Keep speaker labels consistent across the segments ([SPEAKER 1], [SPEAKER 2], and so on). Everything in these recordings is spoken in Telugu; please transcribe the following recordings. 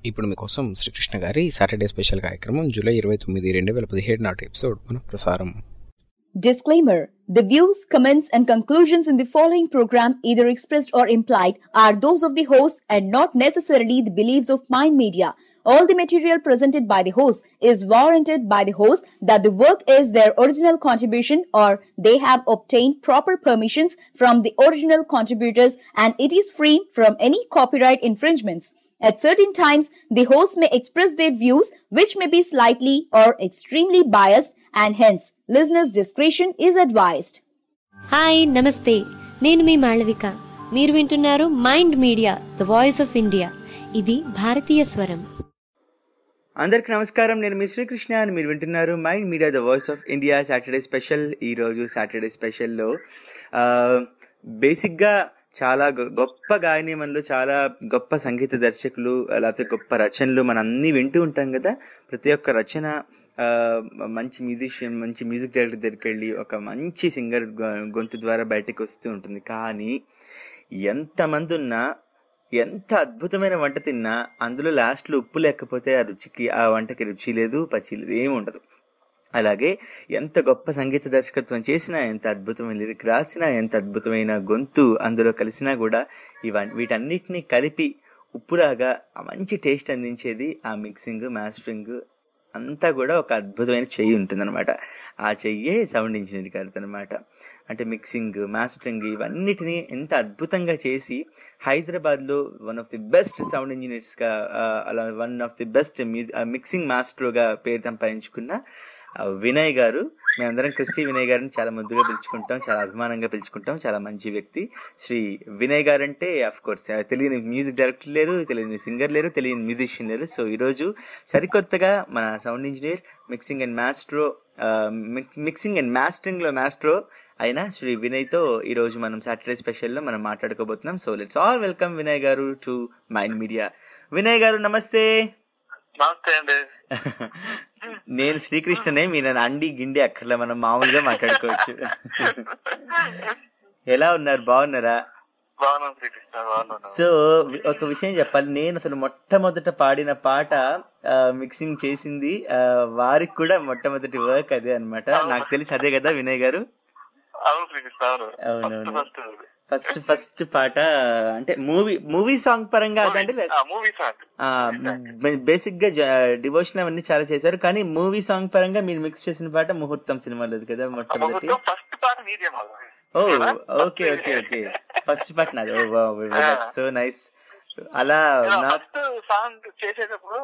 [SPEAKER 1] ఇప్పుడు మీకోసం శ్రీకృష్ణ గారి సాటర్డే స్పెషల్ కార్యక్రమం జూలై ఇరవై తొమ్మిది రెండు వేల పదిహేడు నాటి ఎపిసోడ్ పునః ప్రసారం
[SPEAKER 2] Disclaimer The views, comments, and conclusions in the following program, either expressed or implied, are those of the host and not necessarily the beliefs of Mind Media. All the material presented by the host is warranted by the host that the work is their original contribution or they have obtained proper permissions from the original contributors and it is free from any copyright infringements. At certain times, the host may express their views which may be slightly or extremely biased and hence listeners' discretion is advised.
[SPEAKER 3] Hi నమస్తే నేను మీ మాళవిక మీరు వింటున్నారు mind media the voice of India ఇది భారతీయ స్వరం
[SPEAKER 4] అందరికి నమస్కారం నేను మీ శ్రీకృష్ణ అని మీరు వింటున్నారు mind media the voice of India Saturday special ఈరోజు సాటర్డే స్పెషల్లో ఆ, బేసిక్గా చాలా గొ- గొప్ప గాయనీయమన్లు చాలా గొప్ప సంగీత దర్శకులు లేకపోతే గొప్ప రచనలు మనం అన్నీ వింటూ ఉంటాం కదా ప్రతి ఒక్క రచన ఆ, మంచి మ్యూజిషియన్ మంచి మ్యూజిక్ డైరెక్టర్ దగ్గరికి వెళ్ళి ఒక మంచి సింగర్ గొంతు ద్వారా బయటకు వస్తూ ఉంటుంది కానీ ఎంతమంది ఉన్నా ఎంత అద్భుతమైన వంట తిన్నా అందులో లాస్ట్లో ఉప్పు లేకపోతే ఆ రుచికి ఆ వంటకి రుచి లేదు పచి లేదు ఏమి ఉండదు అలాగే ఎంత గొప్ప సంగీత దర్శకత్వం చేసినా ఎంత అద్భుతమైన లిరిక్ రాసినా ఎంత అద్భుతమైన గొంతు అందులో కలిసినా కూడా ఇవన్నీ వీటన్నిటిని కలిపి ఉప్పులాగా ఆ మంచి టేస్ట్ అందించేది ఆ మిక్సింగ్ మాస్టరింగ్ అంతా కూడా ఒక అద్భుతమైన చెయ్యి ఉంటుందన్నమాట ఆ చెయ్యే సౌండ్ ఇంజనీర్ గారిది అనమాట అంటే మిక్సింగ్ మాస్టరింగ్ ఇవన్నిటిని ఎంత అద్భుతంగా చేసి హైదరాబాద్లో one of the best sound ఇంజనీర్స్గా అలా one of the best mixing మాస్టర్గా పేరు సంపాదించుకున్న ఆ, వినయ్ గారు మేమందరం క్రిస్టి వినయ్ గారిని చాలా ముద్దుగా పిలుచుకుంటాం చాలా అభిమానంగా పిలుచుకుంటాం చాలా మంచి వ్యక్తి శ్రీ వినయ్ గారు అంటే అఫ్ కోర్స్ తెలియని మ్యూజిక్ డైరెక్టర్ లేరు తెలియని సింగర్ లేరు తెలియని మ్యూజిషియన్ లేరు సో ఈరోజు సరికొత్తగా మన sound engineer mixing and maestro mixing and మాస్టరింగ్లో మాస్ట్రో అయిన శ్రీ వినయ్తో ఈరోజు మనం సాటర్డే స్పెషల్లో మనం మాట్లాడుకోబోతున్నాం so let's all welcome Vinay garu to mind media Vinay గారు నమస్తే
[SPEAKER 5] నమస్తే అండి
[SPEAKER 4] నేను శ్రీకృష్ణనే మీరు నన్ను అండి గిండి అక్కర్లే మనం మామూలుగా మాట్లాడుకోవచ్చు ఎలా ఉన్నారు బాగున్నారా
[SPEAKER 5] బాగున్నాను శ్రీకృష్ణ బాగున్నాను
[SPEAKER 4] సో ఒక విషయం చెప్పాలి నేను అసలు మొట్టమొదట పాడిన పాట మిక్సింగ్ చేసింది ఆ, వారికి కూడా మొట్టమొదటి వర్క్ అదే అన్నమాట నాకు తెలిసి అదే కదా వినయ్ గారు
[SPEAKER 5] అవును శ్రీకృష్ణ అవును
[SPEAKER 4] అవునవును.
[SPEAKER 5] ఫస్ట్
[SPEAKER 4] ఫస్ట్ ఫస్ట్ పాట అంటే మూవీ మూవీ సాంగ్ పరంగా అదంటే
[SPEAKER 5] మూవీ సాంగ్
[SPEAKER 4] బేసిక్ గా డివోషన్ అవన్నీ చాలా చేశారు కానీ మూవీ సాంగ్ పరంగా మీరు మిక్స్ చేసిన పాట ముహూర్తం సినిమాలో కదా మొట్టమొదటి
[SPEAKER 5] ఫస్ట్ పాట నీదే మాకు
[SPEAKER 4] ఓ ఓకే ఓకే ఓకే ఫస్ట్ పాట నాది ఓ సో నైస్ అలా నా
[SPEAKER 5] ఫస్ట్ సాంగ్ చేసేటప్పుడు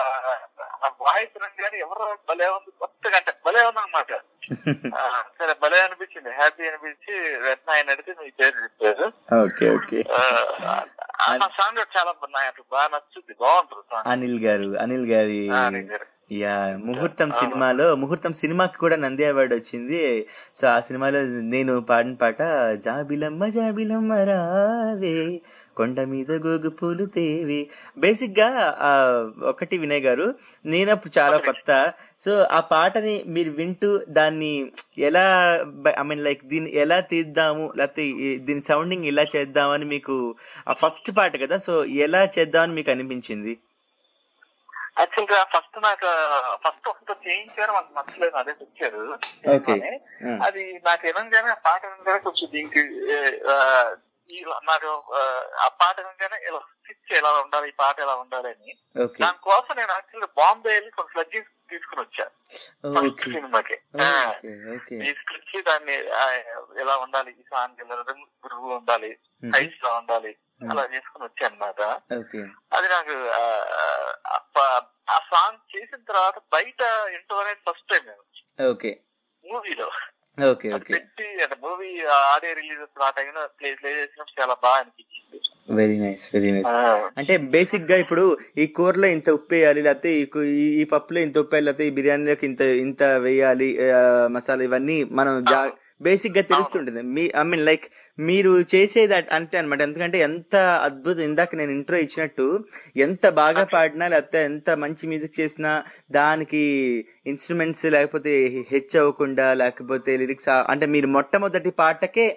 [SPEAKER 5] వాయిస్ కానీ ఎవరు భలే ఉంది కొత్తగా అంటే భలే ఉంది అనమాట సరే భలే అనిపించింది హ్యాపీ అనిపించి వెంటనే ఆయన అడిగితే మీ పేరు చెప్పారు
[SPEAKER 4] ఓకే ఓకే
[SPEAKER 5] ఆ, ఆ సాంగ్ చాలా నాకు బాగా నచ్చుద్ది బాగుంటుంది సాంగ్
[SPEAKER 4] అనిల్ గారు అనిల్ గారి
[SPEAKER 5] ఆ, అనిల్ గారు.
[SPEAKER 4] యా ముహూర్తం సినిమాలో ముహూర్తం సినిమాకి కూడా నంది అవార్డు వచ్చింది సో ఆ సినిమాలో నేను పాడిన పాట జాబిలమ్మ జాబిలమ్మ రావే కొండ మీద గోగు పూలు తేవి బేసిక్ గా ఆ, ఒకటి వినయ్ గారు నేను అప్పుడు చాలా కొత్త సో ఆ పాటని మీరు వింటూ దాన్ని ఎలా ఐ మీన్ లైక్ దీన్ని ఎలా తీద్దాము లేకపోతే ఈ- దీని సౌండింగ్ ఇలా చేద్దామని మీకు ఆ ఫస్ట్ పాట కదా సో ఎలా చేద్దామని మీకు అనిపించింది
[SPEAKER 5] యాక్చువల్ గా ఫస్ట్ నాకు ఫస్ట్ ఒకటి చేయించారు మాకు నచ్చలేదు అదే తెచ్చారు
[SPEAKER 4] Okay. ఆ.
[SPEAKER 5] అది నాకు వినంగానే ఆ పాట వినగానే కొంచెం దీనికి ఏ, ఆ, ఈ నాకు ఆ, ఆ పాట వినగానే ఇలా స్టిచ్ ఎలా ఉండాలి ఈ పాట ఎలా ఉండాలి అని
[SPEAKER 4] ఓకే
[SPEAKER 5] దానికోసం నేను యాక్చువల్ బాంబే వెళ్ళి కొన్ని ఫ్లడ్జింగ్స్ తీసుకుని వచ్చా ఫస్ట్
[SPEAKER 4] ఓకే
[SPEAKER 5] సినిమాకి
[SPEAKER 4] ఓకే ఓకే
[SPEAKER 5] తీసుకొచ్చి దాన్ని ఆ, ఎలా ఉండాలి ఈ సాంగ్ ఎలా గురువు ఉండాలి
[SPEAKER 4] Mhm.
[SPEAKER 5] సైజ్ లా ఉండాలి అలా చేసుకుని వచ్చా అన్నమాట
[SPEAKER 4] ఓకే
[SPEAKER 5] అది నాకు ఆ, ఆ ప- ఆ సాంగ్ చేసిన తర్వాత బయట ఇంటో అనేది ఫస్ట్ టైం నేను
[SPEAKER 4] ఓకే
[SPEAKER 5] మూవీలో
[SPEAKER 4] ఓకే
[SPEAKER 5] అది
[SPEAKER 4] ఓకే
[SPEAKER 5] పెట్టి అంటే మూవీ ఆడియో రిలీజ్ ఆ టైంలో ప్లే ప్లే చేసినప్పుడు చాలా బాగా అనిపించింది
[SPEAKER 4] వెరీ నైస్ వెరీ నైస్
[SPEAKER 5] ఆ,
[SPEAKER 4] అంటే బేసిక్ గా ఇప్పుడు ఈ కూరలో ఇంత ఉప్పు వేయాలి లేకపోతే ఈ కు- ఈ- ఈ పప్పులో ఇంత ఉప్పు వేయాలి లేకపోతే ఈ బిర్యానీలోకి ఇంత ఇంత వేయాలి ఆ, మసాలా ఇవన్నీ మనం జా బేసిక్ గా తెలుస్తుంటుంది మీ ఐ మీన్ లైక్ మీరు చేసేది అట్- అంతే అనమాట ఎందుకంటే ఎంత అద్భుతం ఇందాక నేను ఇంట్రో ఇచ్చినట్టు ఎంత బాగా పాడినా లేకపోతే ఎంత మంచి మ్యూజిక్ చేసినా దానికి ఇన్స్ట్రుమెంట్స్ లేకపోతే హెచ్ అవ్వకుండా లేకపోతే లిరిక్స్ అంటే మీరు మొట్టమొదటి పాటకే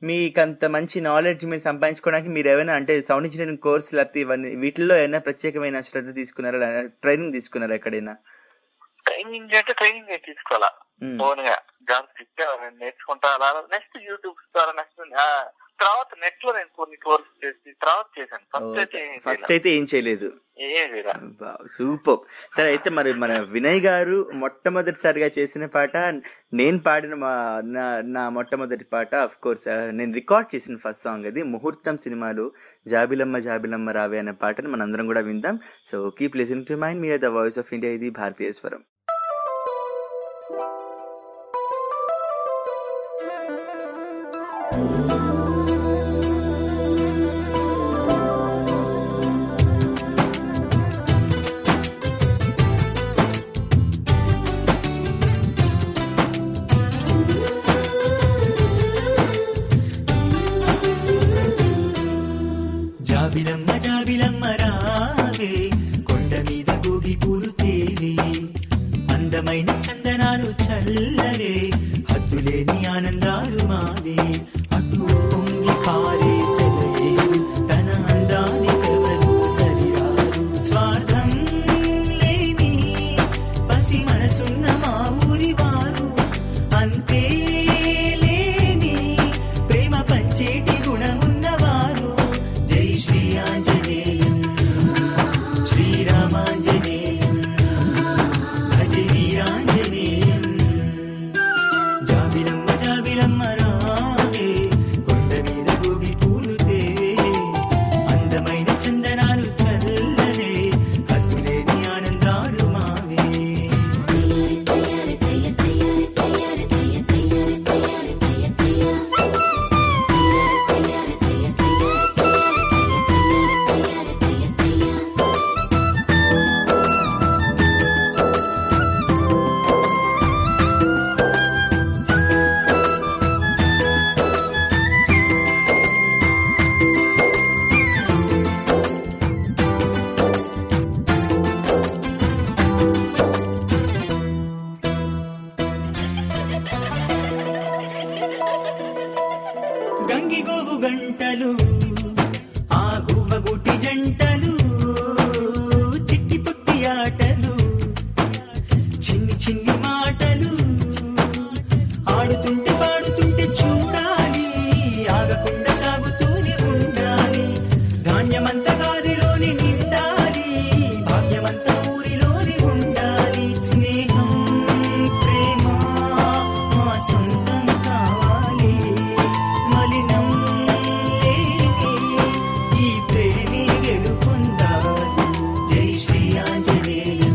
[SPEAKER 4] మీకు అంత మంచి నాలెడ్జ్ మీరు సంపాదించుకోవడానికి మీరు ఏమైనా అంటే సౌండ్ ఇంజనీరింగ్ కోర్స్ లేకపోతే ఇవన్నీ వీటిల్లో ఏమైనా ప్రత్యేకమైన శ్రద్ధ తీసుకున్నారా ట్రైనింగ్ తీసుకున్నారా ఎక్కడైనా
[SPEAKER 5] ట్రైనింగ్ అంటే ట్రైనింగ్ నేను తీసుకోవాలా
[SPEAKER 4] మ్మ్.
[SPEAKER 5] ఓన్ గా జాబ్స్ ఇస్తే నేను నేర్చుకుంటా అలా నెక్స్ట్ యూట్యూబ్ ద్వారా నెక్స్ట్ తర్వాత నెట్ లో నేను కొన్ని కోర్స్ చేసి తర్వాత చేశాను ఫస్ట్ అయితే ఏం
[SPEAKER 4] ఫస్ట్
[SPEAKER 5] చేయలే.
[SPEAKER 4] అయితే ఏం చేయలేదు
[SPEAKER 5] ఏం చేయలే.
[SPEAKER 4] సూపర్ సరే అయితే మరి మన వినయ్ గారు మొట్టమొదటిసారిగా చేసిన పాట నేను పాడిన మా నా నా మొట్టమొదటి పాట అఫ్ కోర్స్ నేను రికార్డ్ చేసిన ఫస్ట్ సాంగ్ అది ముహూర్తం సినిమాలో జాబిలమ్మ జాబిలమ్మ రావే అనే పాటని మనందరం కూడా విందాం so keep listening to mind media the voice of India ఇది భారతీయ స్వరం
[SPEAKER 6] జాబిలమ్మ జాబిలమ్మ రావే కొండ మీద గోగి పూలు తేవే అందమైన చందనాలు చల్లరే హద్దులేని ఆనందాలు మావే అటు పొంగి పారే సెలయేరు తన అందానికెవరు సరిరారు స్వార్థం లేని పసి మనసున్న మా ఊరి వారు అంతే లేని ప్రేమ పంచేటి గుణమున్నవారు జై శ్రీ ఆంజనేయం శ్రీరామాంజనేయం భజ వీరాంజనేయం జాబిలమ్మ జాబిలమ్మ రావే కొండ మీద గోగి పూలు తేవే అందమైన చందనాలు చల్లలే హద్దులేని ఆనందాలు మావే గంగిగోవు గంటలు ఆ గువ్వగుటి జంటలు చిట్టి పుట్టి ఆటలు చిన్ని చిన్ని మాటలు ఆడుతుంటే పాడుతుంటే చూడాలి ఆగకుండా సాగుతూనే ఉండాలి ధాన్యమంతా గాదిలోని నిండాలి భాగ్యమంతా ఊరిలోని ఉండాలి స్నేహం ప్రేమ మా సొంతం కావాలి మలినం లేని ఈ ప్రేమి గెలుపొందాలి జై శ్రీ ఆంజనేయం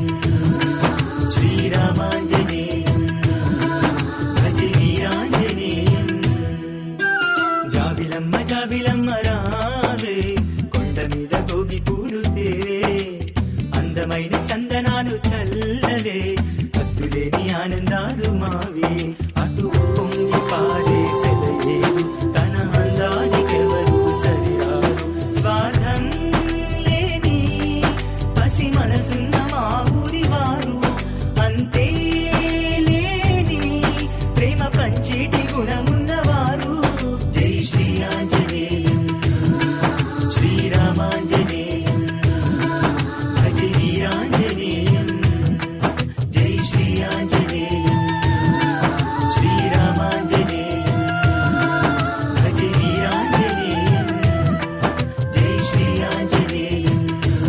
[SPEAKER 6] శ్రీరామాంజనేయం భజ వీరాంజనేయం జాబిలమ్మ జాబిలమ్మ రావే కొండ మీద గోగి పూలు తేవే అందమైన చందనాలు చల్లవే హద్దులేని ఆనందాలు మావే అటు పొంగి పారే సెలయేరు తన అందానికెవరు సరిరారు స్వార్థం లేని పసి మనసున్న మా ఊరి వారు అంతే లేని ప్రేమ పంచేటి గుణమున్నవారు జై శ్రీ ఆంజనేయం శ్రీరామాంజనేయం భజ వీరాంజనేయం జై శ్రీ ఆంజనేయం శ్రీరామాంజనేయం భజ వీరాంజనేయం జై శ్రీ ఆంజనేయం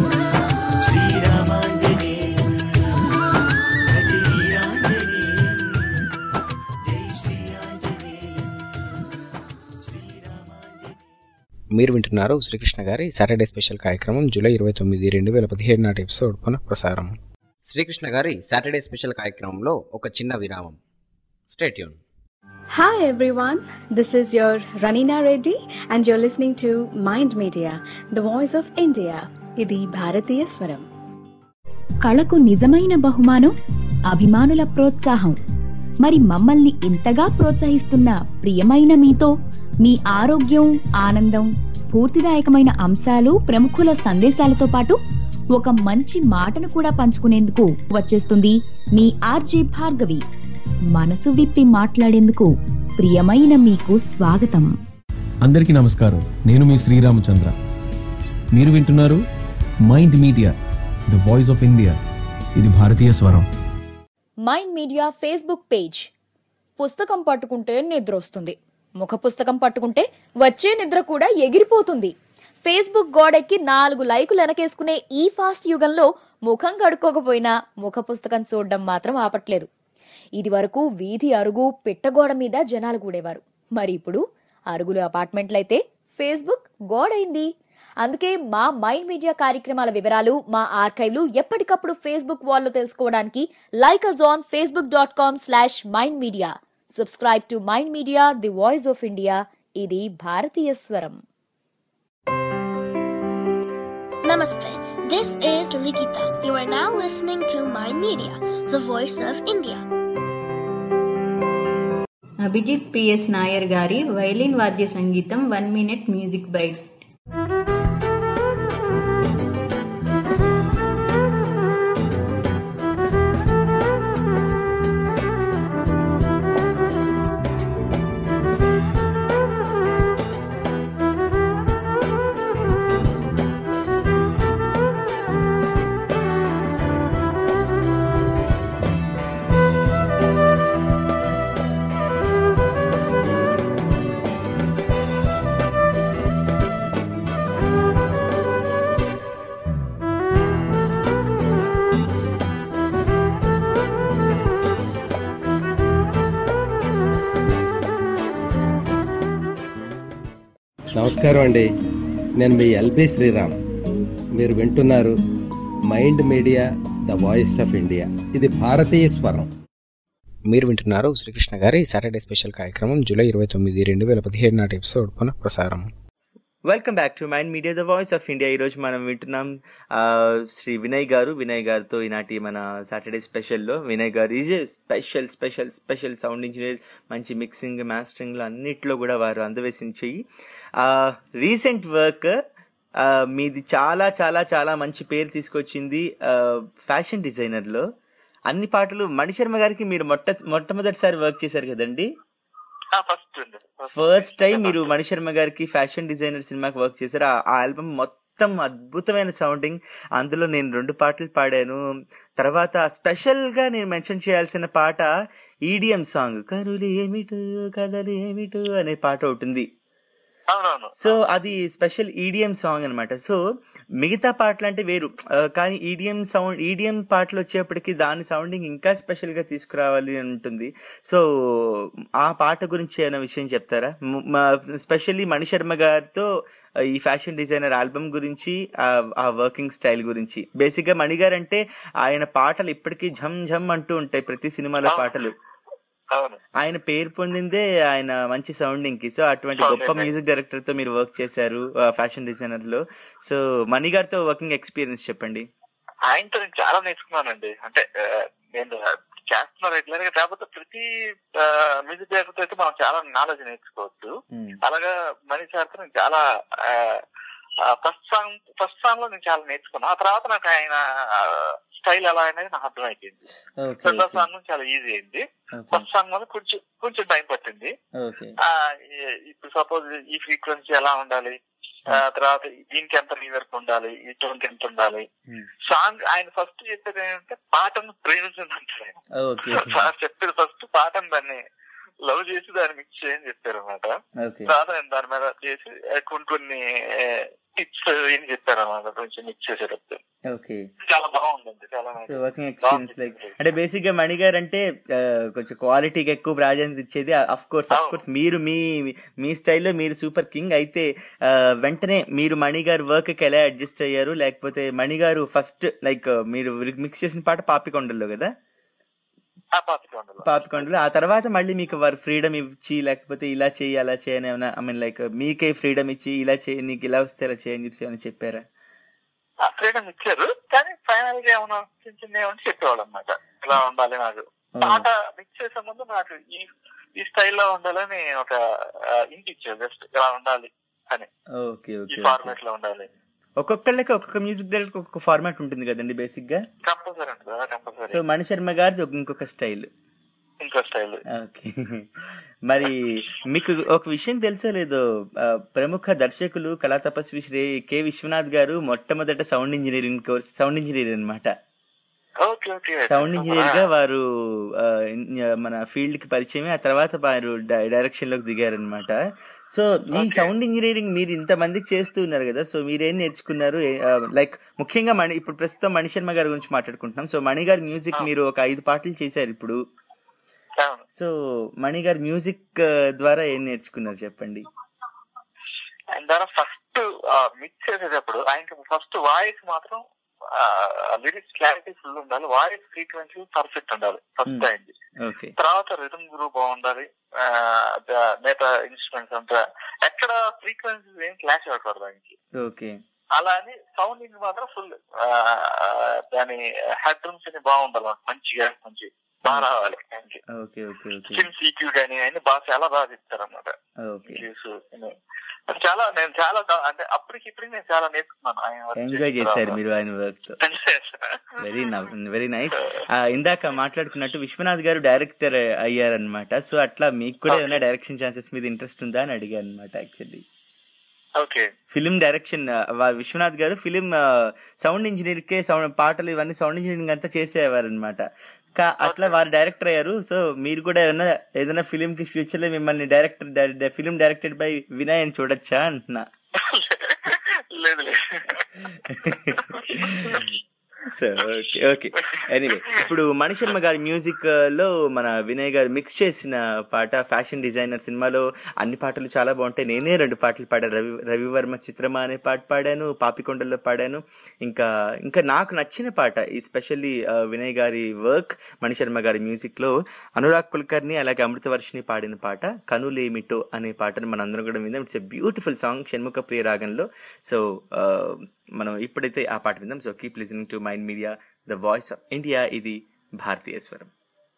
[SPEAKER 6] శ్రీరామాంజనేయం భజ వీరాంజనేయం జై శ్రీ ఆంజనేయం శ్రీరామాంజనేయం
[SPEAKER 1] మీరు వింటున్నారు శ్రీకృష్ణ గారి సాటర్డే స్పెషల్ కార్యక్రమం జూలై ఇరవై తొమ్మిది రెండు వేల పదిహేడు నాటి ఎపిసోడ్ పునః ప్రసారం శ్రీకృష్ణ గారి సాటర్డే స్పెషల్ కార్యక్రమంలో ఒక చిన్న విరామం stay tuned
[SPEAKER 7] Hi everyone, this is your Ranina Reddy and you're listening to Mind Media, the voice of India. ఇది భారతీయ స్వరం
[SPEAKER 2] కళకు నిజమైన బహుమానం అభిమానుల ప్రోత్సాహం మరి మమ్మల్ని ఇంతగా ప్రోత్సహిస్తున్న ప్రియమైన మీతో మీ ఆరోగ్యం ఆనందం స్ఫూర్తిదాయకమైన అంశాలు ప్రముఖుల సందేశాలతో పాటు ఒక మంచి మాటను కూడా పంచుకునేందుకు వచ్చేస్తుంది మీ ఆర్జే భార్గవి మనసు విప్పి మాట్లాడేందుకు ప్రియమైన మీకు స్వాగతం
[SPEAKER 8] అందరికీ నమస్కారం నేను మీ శ్రీరామచంద్ర మీరు వింటున్నారు mind media the voice of India ఇది భారతీయ స్వరం
[SPEAKER 2] మైండ్ మీడియా ఫేస్బుక్ పేజ్ పుస్తకం పట్టుకుంటే నిద్ర వస్తుంది ముఖ పుస్తకం పట్టుకుంటే వచ్చే నిద్ర కూడా ఎగిరిపోతుంది ఫేస్బుక్ గోడెక్కి నాలుగు లైకులు వెనకేసుకునే ఈ ఫాస్ట్ యుగంలో ముఖం కడుక్కోకపోయినా ముఖ పుస్తకం చూడడం మాత్రం ఆపట్లేదు ఇది వరకు వీధి అరుగు పిట్టగోడ మీద జనాలు కూడేవారు మరి ఇప్పుడు అరుగులు అపార్ట్మెంట్లయితే ఫేస్బుక్ గోడైంది అందుకే మా మైండ్ మీడియా కార్యక్రమాల వివరాలు మా ఆర్కైవ్లు ఎప్పటికప్పుడు ఫేస్బుక్ వాల్లో తెలుసుకోవడానికి like us on Facebook dot com slash mind media subscribe to mind media the voice of India ఇది భారతీయ స్వరం
[SPEAKER 9] Namaste. This is Likita. You are now listening to Mind Media, the voice of India.
[SPEAKER 10] Abhijith PS Nair గారి వైలిన్ వాద్య సంగీతం వన్ మినిట్ మ్యూజిక్ బైట్
[SPEAKER 11] నమస్కారం అండి నేను మీ ఎల్బి శ్రీరామ్ మీరు వింటున్నారు mind media the voice of India ఇది భారతీయ స్వరం
[SPEAKER 1] మీరు వింటున్నారు శ్రీకృష్ణ గారి సాటర్డే స్పెషల్ కార్యక్రమం జూలై ఇరవై తొమ్మిది రెండు వేల పదిహేడు నాటి ఎపిసోడ్ పునః ప్రసారం
[SPEAKER 4] welcome back to mind media the voice of India ఈరోజు మనం వింటున్నాం ఆ, శ్రీ వినయ్ గారు వినయ్ గారితో ఈనాటి మన సాటర్డే స్పెషల్లో Vinay garu is a special special special sound engineer మంచి మిక్సింగ్ మాస్టరింగ్లో అన్నిట్లో కూడా వారు అందవేసిన చెయ్యి రీసెంట్ వర్క్ మీది చాలా చాలా చాలా మంచి పేరు తీసుకొచ్చింది ఫ్యాషన్ డిజైనర్లో అన్ని పాటలు మణిశర్మ గారికి మీరు మొట్ట మొట్టమొదటిసారి వర్క్ చేశారు కదండి
[SPEAKER 5] ఫస్ట్ అండి
[SPEAKER 4] ఫస్ట్ టైం మీరు మణిశర్మ గారికి ఫ్యాషన్ డిజైనర్ సినిమాకి వర్క్ చేశారు ఆ ఆల్బమ్ మొత్తం అద్భుతమైన సౌండింగ్ అందులో నేను రెండు పాటలు పాడాను తర్వాత స్పెషల్ గా నేను మెన్షన్ చేయాల్సిన పాట ఈడిఎం సాంగ్ కరులు ఏమిటు కథలు ఏమిటు అనే పాట ఉంటుంది
[SPEAKER 5] అవునవును
[SPEAKER 4] సో అది స్పెషల్ ఈడిఎం సాంగ్ అనమాట సో మిగతా పాటలు అంటే వేరు ఆ, కానీ ఈడిఎం సౌండ్ ఈడిఎం పాటలు వచ్చేప్పటికి దాని సౌండింగ్ ఇంకా స్పెషల్ గా తీసుకురావాలి అని ఉంటుంది సో ఆ పాట గురించి ఏమైనా విషయం చెప్తారా స్పెషల్లీ మణిశర్మ గారితో ఆ, ఈ ఫ్యాషన్ డిజైనర్ ఆల్బమ్ గురించి ఆ- ఆ వర్కింగ్ స్టైల్ గురించి బేసిక్ గా మణి గారు అంటే ఆయన పాటలు ఇప్పటికీ ఝమ్ ఝమ్ అంటూ ఉంటాయి ప్రతి సినిమాలో పాటలు
[SPEAKER 5] అవును
[SPEAKER 4] ఆయన పేరు పొందిందే ఆయన మంచి సౌండింగ్ కి సో అటువంటి గొప్ప
[SPEAKER 5] అవునండి.
[SPEAKER 4] మ్యూజిక్ డైరెక్టర్ తో మీరు వర్క్ చేశారు ఫ్యాషన్ డిజైనర్ లో సో మణి గారితో వర్కింగ్ ఎక్స్పీరియన్స్ చెప్పండి
[SPEAKER 5] ఆయనతో నేను చాలా నేర్చుకున్నానండి అంటే ఆ, నేను చేస్తున్నా రెగ్యులర్ గా కాకపోతే ప్రతి మ్యూజిక్ డైరెక్టర్ అయితే మనం చాలా నాలెడ్జ్ నేర్చుకోవచ్చు అలాగా మనిషి సార్తో నేను చాలా ఫస్ట్ సాంగ్ ఫస్ట్ సాంగ్ లో నేను చాలా నేర్చుకున్నా ఆ తర్వాత నాకు ఆయన స్టైల్ ఎలా అనేది నాకు అర్థమైపోయింది
[SPEAKER 4] ఓకే
[SPEAKER 5] రెండో సాంగ్ నుంచి చాలా ఈజీ అయింది ఫస్ట్ సాంగ్ వల్ల కొంచెం కొంచెం టైం పట్టింది
[SPEAKER 4] ఓకే
[SPEAKER 5] ఆ, ఈ- ఇప్పుడు సపోజ్ ఈ ఫ్రీక్వెన్సీ ఎలా ఉండాలి ఆ, తర్వాత దీనికి ఎంత రీవర్క్ ఉండాలి ఈ టోన్ ఎంత ఉండాలి సాంగ్ ఆయన ఫస్ట్ చెప్పేది ఏంటంటే పాటను ప్రేమించండి అంటారు ఆయన.
[SPEAKER 4] ఓకే
[SPEAKER 5] సార్ చెప్పేది ఫస్ట్ పాటను దాన్ని లవ్ చేసి దాన్ని మిక్స్ చేయని చెప్పారు అనమాట
[SPEAKER 4] ఓకే
[SPEAKER 5] తర్వాత నేను దాని మీద చేసి ఆ, కొన్ని కొన్ని టిప్స్ ఏం చెప్పారు అనమాట కొంచెం మిక్స్ చేసేటప్పుడు
[SPEAKER 4] ఓకే
[SPEAKER 5] చాలా బాగుందండి చాలా
[SPEAKER 4] సో వర్కింగ్ ఎక్స్పీరియన్స్ లైక్ అంటే బేసిక్ గా మణి గారు అంటే ఆ, కొంచెం క్వాలిటీకి ఎక్కువ ప్రాధాన్యత ఇచ్చేది అఫ్ కోర్స్ అఫ్ కోర్స్ మీరు మీ మీ స్టైల్లో మీరు సూపర్ కింగ్ అయితే ఆ, వెంటనే మీరు మణి గారు వర్క్ కి ఎలా అడ్జస్ట్ అయ్యారు లేకపోతే మణి గారు ఫస్ట్ లైక్ మీరు మిక్స్ చేసిన పాట పాపికొండల్లో కదా
[SPEAKER 5] ఆ పాపికొండలో
[SPEAKER 4] పాపికొండలు ఆ తర్వాత మళ్ళీ మీకు వారు ఫ్రీడమ్ ఇచ్చి లేకపోతే ఇలా చేయి అలా చేయని ఏమైనా ఐ మీన్ లైక్ మీకే ఫ్రీడమ్ ఇచ్చి ఇలా చేయి నీకు ఇలా వస్తే ఇలా చేయని చెప్పి ఏమైనా చెప్పారా
[SPEAKER 5] ఫ్రీడమ్ ఇచ్చారు కానీ ఫైనల్ గా ఏమన్నా చిన్న చిన్న ఏమన్నా చెప్పేవాళ్ళు అనమాట ఇలా ఉండాలి నాకు పాట మిక్స్ చేసే ముందు నాకు ఈ ఈ స్టైల్లో ఉండాలని ఒక ఇంటి ఇచ్చారు జస్ట్ ఇలా ఉండాలి అని
[SPEAKER 4] ఓకే
[SPEAKER 5] ఈ
[SPEAKER 4] ఓకే
[SPEAKER 5] ఫార్మాట్ లో ఉండాలి
[SPEAKER 4] ఒక్కొక్కళ్ళకి ఒక్కొక్క మ్యూజిక్ డైరెక్టర్ ఒక్కొక్క ఫార్మాట్ ఉంటుంది కదండి బేసిక్ గా
[SPEAKER 5] కంపల్సరీ ఉంటుంది కంపల్సరీ
[SPEAKER 4] సో మణి శర్మ గారిది ఒక- ఇంకొక స్టైల్
[SPEAKER 5] ఇంకో స్టైల్
[SPEAKER 4] ఓకే మరి మీకు ఒక విషయం తెలుసో లేదో ఆ, ప్రముఖ దర్శకులు కళా తపస్వి శ్రీ కె విశ్వనాథ్ గారు మొట్టమొదట sound engineering course sound engineer అనమాట
[SPEAKER 5] ఓకే ఓకే
[SPEAKER 4] సౌండ్ ఇంజనీర్ గా వారు ఆ, ఇన్- మన ఫీల్డ్ కి పరిచయం ఆ తర్వాత వారు డైరెక్షన్ లోకి దిగారనమాట సో ఈ సౌండ్ ఇంజనీరింగ్ మీరు ఇంత మందికి చేస్తూ ఉన్నారు కదా సో మీరేం నేర్చుకున్నారు లైక్ ముఖ్యంగా మణి ఇప్పుడు ప్రస్తుతం మణి శర్మ గారి గురించి మాట్లాడుకుంటున్నాం సో మణి గారి మ్యూజిక్ మీరు ఒక ఐదు పాటలు చేశారు ఇప్పుడు సో మణి గారి మ్యూజిక్ ద్వారా ఏం నేర్చుకున్నారు చెప్పండి
[SPEAKER 5] ఆయన ద్వారా ఫస్ట్ మిక్స్ చేసేటప్పుడు ఆయనకి ఫస్ట్ వాయిస్ మాత్రం లిరిక్స్ క్లారిటీ ఫుల్ ఉండాలి వాయిస్ ఫ్రీక్వెన్సీ పర్ఫెక్ట్ ఉండాలి ఫస్ట్ అయింది
[SPEAKER 4] ఓకే
[SPEAKER 5] తర్వాత రిథమ్ గ్రూప్ బాగుండాలి ఆ, ద- మిగతా ఇన్స్ట్రుమెంట్స్ అంతా ఎక్కడ ఫ్రీక్వెన్సీ ఏం క్లాష్ అవ్వకూడదు ఆయనకి
[SPEAKER 4] ఓకే
[SPEAKER 5] అలా అని సౌండింగ్ మాత్రం ఫుల్ దాని హెడ్ రూమ్స్ అని బాగుండాలి మంచిగా మంచి బాగా రావాలి ఆయనకి
[SPEAKER 4] ఓకే ఓకే ఓకే
[SPEAKER 5] సిమ్ సీక్యూ కానీ అన్ని బాగా చాలా బాగా చెప్తారు అనమాట
[SPEAKER 4] ఓకే
[SPEAKER 5] చాలా నేను చాలా దా- అంటే అప్పటికి ఇప్పటికి నేను చాలా నేర్చుకున్నాను ఆయన work
[SPEAKER 4] ఎంజాయ్
[SPEAKER 5] చేసిన
[SPEAKER 4] చేశారు
[SPEAKER 5] తర్వాత.
[SPEAKER 4] మీరు ఆయన వర్క్ తో వెరీ వెరీ నైస్ ఇందాక మాట్లాడుకున్నట్టు విశ్వనాథ్ గారు డైరెక్టర్ అయ్యారనమాట సో అట్లా మీకు కూడా ఏమైనా డైరెక్షన్ ఛాన్సెస్ మీద ఇంట్రెస్ట్ ఉందా అని అడిగాను అనమాట actually
[SPEAKER 5] okay
[SPEAKER 4] film direction Viswanath గారు ఫిలిం సౌండ్ ఇంజనీర్ కే సౌండ్ పాటలు ఇవన్నీ సౌండ్ ఇంజనీరింగ్ అంతా చేసేవారు అనమాట అట్లా వారు డైరెక్టర్ అయ్యారు సో మీరు కూడా ఏమైనా ఏదైనా ఫిలిం కి ఫ్యూచర్ లో మిమ్మల్ని director film directed by Vinay అని చూడొచ్చా అంటున్నా
[SPEAKER 5] లేదు లేదు
[SPEAKER 4] సో ఓకే ఓకే ఎనీవే ఇప్పుడు మణిశర్మ గారి మ్యూజిక్ లో మన వినయ్ గారు మిక్స్ చేసిన పాట ఫ్యాషన్ డిజైనర్ సినిమాలో అన్ని పాటలు చాలా బాగుంటాయి నేనే రెండు పాటలు పాడాను రవి రవివర్మ చిత్రమా అనే పాట పాడాను పాపికొండల్లో పాడాను ఇంకా ఇంకా నాకు నచ్చిన పాట ఈ స్పెషల్లీ వినయ్ గారి వర్క్ మణిశర్మ గారి మ్యూజిక్ లో అనురాగ్ కుల్కర్ని అలాగే అమృతవర్షిని పాడిన పాట కనులేమిటో అనే పాటను మనందరం కూడా విందాం it's a beautiful song Shanmukhapriya రాగంలో సో మనం ఇప్పుడైతే ఆ పాట విందాం so keep listening to mind media the voice of India ఇది భారతీయ స్వరం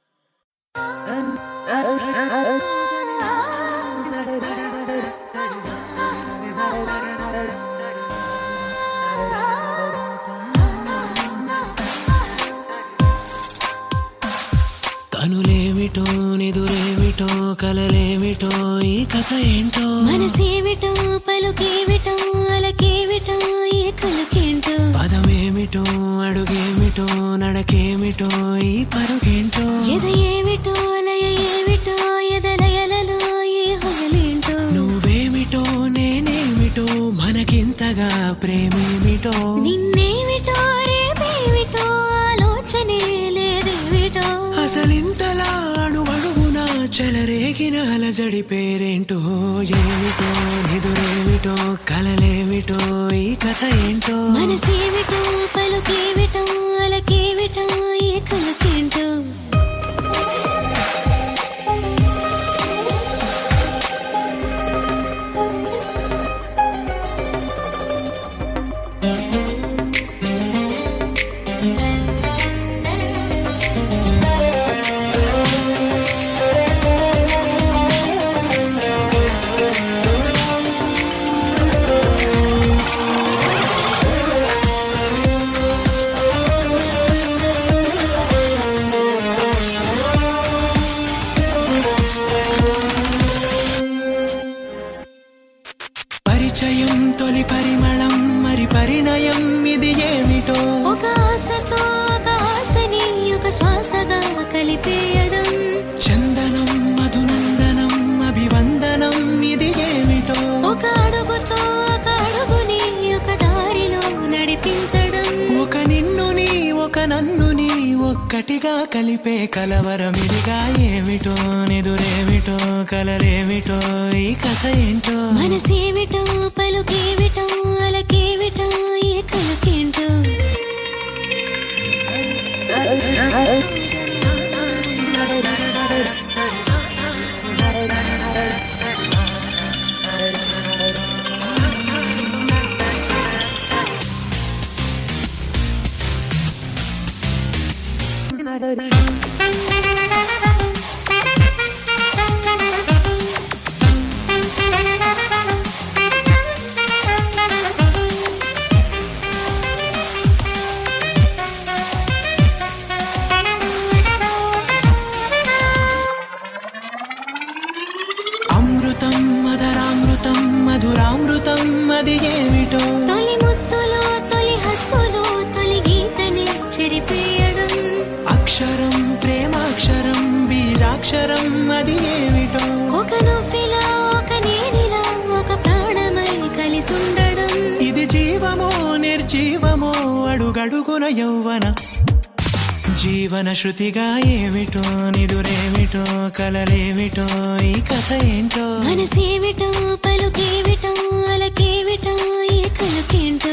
[SPEAKER 6] కనులేమిటో నిదురేమిటో కలలేమిటో ఈ కథ ఏంటో
[SPEAKER 12] మనసేమిటో పలుకేమిటో అలకేమిటో ఏ కలకేంటో
[SPEAKER 6] పదమేమిటో అడుగేమిటో నడకేమిటో ఈ పరుగేంటో
[SPEAKER 12] ఎద ఏమిటో లయ ఏమిటో ఎదలయలలో ఏ హొగలేంటో
[SPEAKER 6] నువ్వేమిటో నేనేమిటో మనకింతగా ప్రేమేమిటో
[SPEAKER 12] నిన్నేమిటో రేపేమిటో ఆలోచనే లేదేమిటో
[SPEAKER 6] అసలింతలా అణువణువున చెలరేగిన అలజడి పేరేంటో ఏమిటో నిదురేమిటో కలలేమిటో ఈ కథ ఏంటో
[SPEAKER 12] మనసేమిటో పలుకేమిటో అలకేమిటో ఏ కలకేంటో
[SPEAKER 6] పరిచయం తొలి పరిమళం మరి పరిణయం ఇది ఏమిటో
[SPEAKER 12] ఒక ఆశతో ఒక ఆశని ఒక శ్వాసగా కలిపేయడం
[SPEAKER 6] చందనం మధునందనం అభివందనం ఇది ఏమిటో
[SPEAKER 12] ఒక అడుగుతో ఒక అడుగుని ఒక దారిలో నడిపించడం
[SPEAKER 6] ఒక నిన్నుని ఒక నన్నుని ఒక్కటిగా కలిపే కలవరమిదిగా ఏమిటో నిదురేమిటో కలరేమిటో ఈ కథ ఏంటో
[SPEAKER 12] మనసేమిటో పలుకేమిటో అలకేమిటో ఏ కలకేంటో చెరిపేయడం
[SPEAKER 6] అక్షరం ప్రేమాక్షరం బీజాక్షరం అది ఏమిటో
[SPEAKER 12] ఒక నువ్విలా ఒక నేనిలా ఒక ప్రాణమై కలిసుండడం
[SPEAKER 6] ఇది జీవమో నిర్జీవమో అడుగడుగున యౌవన జీవన శృతిగా ఏమిటో నిదురేమిటో కలలేమిటో ఈ కథ ఏంటో
[SPEAKER 12] మనసేమిటో పలుకేమిటో అలకేమిటో ఏ కలకేంటో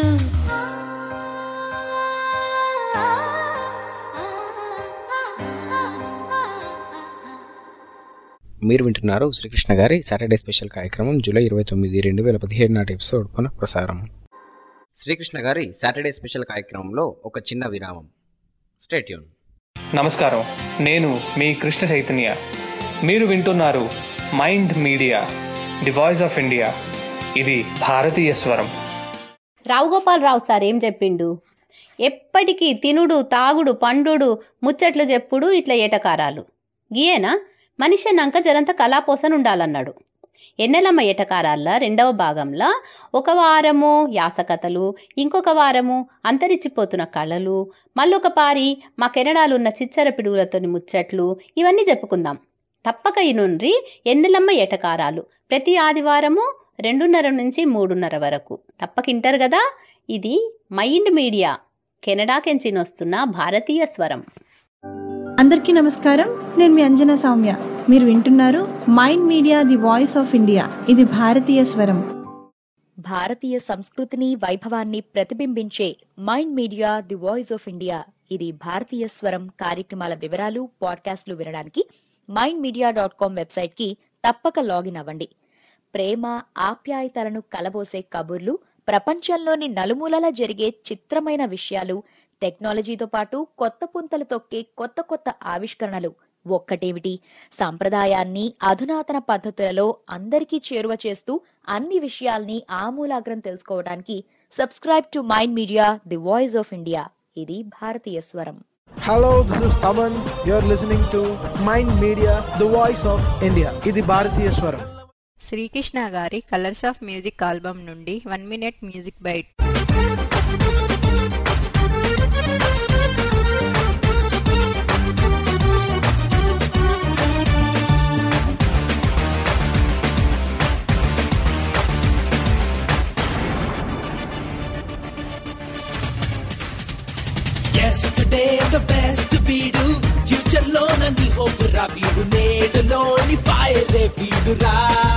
[SPEAKER 1] మీరు వింటున్నారు శ్రీకృష్ణ గారి సాటర్డే స్పెషల్ కార్యక్రమం జూలై ఇరవై తొమ్మిది రెండు వేల పదిహేడు నాటి ఎపిసోడ్ పునః ప్రసారం శ్రీకృష్ణ గారి సాటర్డే స్పెషల్ కార్యక్రమంలో ఒక చిన్న విరామం స్టేట్యూన్
[SPEAKER 13] నమస్కారం నేను మీ కృష్ణ చైతన్య మీరు వింటున్నారు mind media the voice of India ఇది భారతీయ స్వరం
[SPEAKER 14] రావు గోపాల్ రావు సార్ ఏం చెప్పిండు ఎప్పటికీ తినుడు తాగుడు పండుడు ముచ్చట్లు చెప్పుడు ఇట్లా ఏటకారాలు గీయేనా మనిషి అన్నాక జరంత కళాపోసన ఉండాలన్నాడు ఎన్నెలమ్మ ఏటకారాల రెండవ భాగంలో ఒక వారము యాసకథలు ఇంకొక వారము అంతరించిపోతున్న కళలు మళ్ళొక పారి మా కెనడాలున్న చిచ్చర పిడుగులతోని ముచ్చట్లు ఇవన్నీ చెప్పుకుందాం తప్పక ఇనుండ్రి ఎన్నెలమ్మ ఏటకారాలు ప్రతి ఆదివారము రెండున్నర నుంచి మూడున్నర వరకు తప్పకింటారు కదా ఇది మైండ్ మీడియా కెనడాకెంచిన వస్తున్న భారతీయ స్వరం
[SPEAKER 15] అందరికీ నమస్కారం నేను మీ అంజనా సౌమ్య మీరు వింటున్నారు mind media the voice of India ఇది భారతీయ స్వరం
[SPEAKER 2] భారతీయ సంస్కృతిని వైభవాన్ని ప్రతిబింబించే Mind media the voice of India ఇది భారతీయ స్వరం కార్యక్రమాల వివరాలు పాడ్కాస్ట్లు వినడానికి మైండ్ మీడియా డాట్ కామ్ వెబ్సైట్కి తప్పక లాగిన్ అవ్వండి ప్రేమ ఆప్యాయతలను కలబోసే కబుర్లు ప్రపంచంలోని నలుమూలలా జరిగే చిత్రమైన విషయాలు టెక్నాలజీతో పాటు కొత్త పుంతలు తొక్కే కొత్త కొత్త ఆవిష్కరణలు ఒక్కటేమిటి సాంప్రదాయాన్ని అధునాతన పద్ధతులలో అందరికీ చేరువ చేస్తూ అన్ని విషయాల్ని ఆమూలాగ్రం తెలుసుకోవడానికి subscribe to mind media the voice of India ఇది భారతీయ స్వరం
[SPEAKER 16] Hello, this is Taman. You're listening to Mind Media, the voice of India. ఇది భారతీయ స్వరం
[SPEAKER 17] శ్రీకృష్ణ గారి కలర్స్ ఆఫ్ మ్యూజిక్ ఆల్బమ్ నుండి one minute music bite
[SPEAKER 18] Yesterday the best వీడు ఫ్యూచర్ లో నన్ను ఓపురా వీడు నేడులోని ఫైర్ వీడురా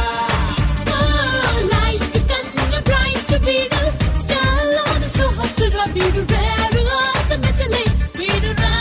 [SPEAKER 12] లైట్ కన్న బ్రైట్ వీడు స్టార్ ఆన్ సో హాట్ రా వీడు రేరు ఆఫ్ ద మెటల్ వీడు రా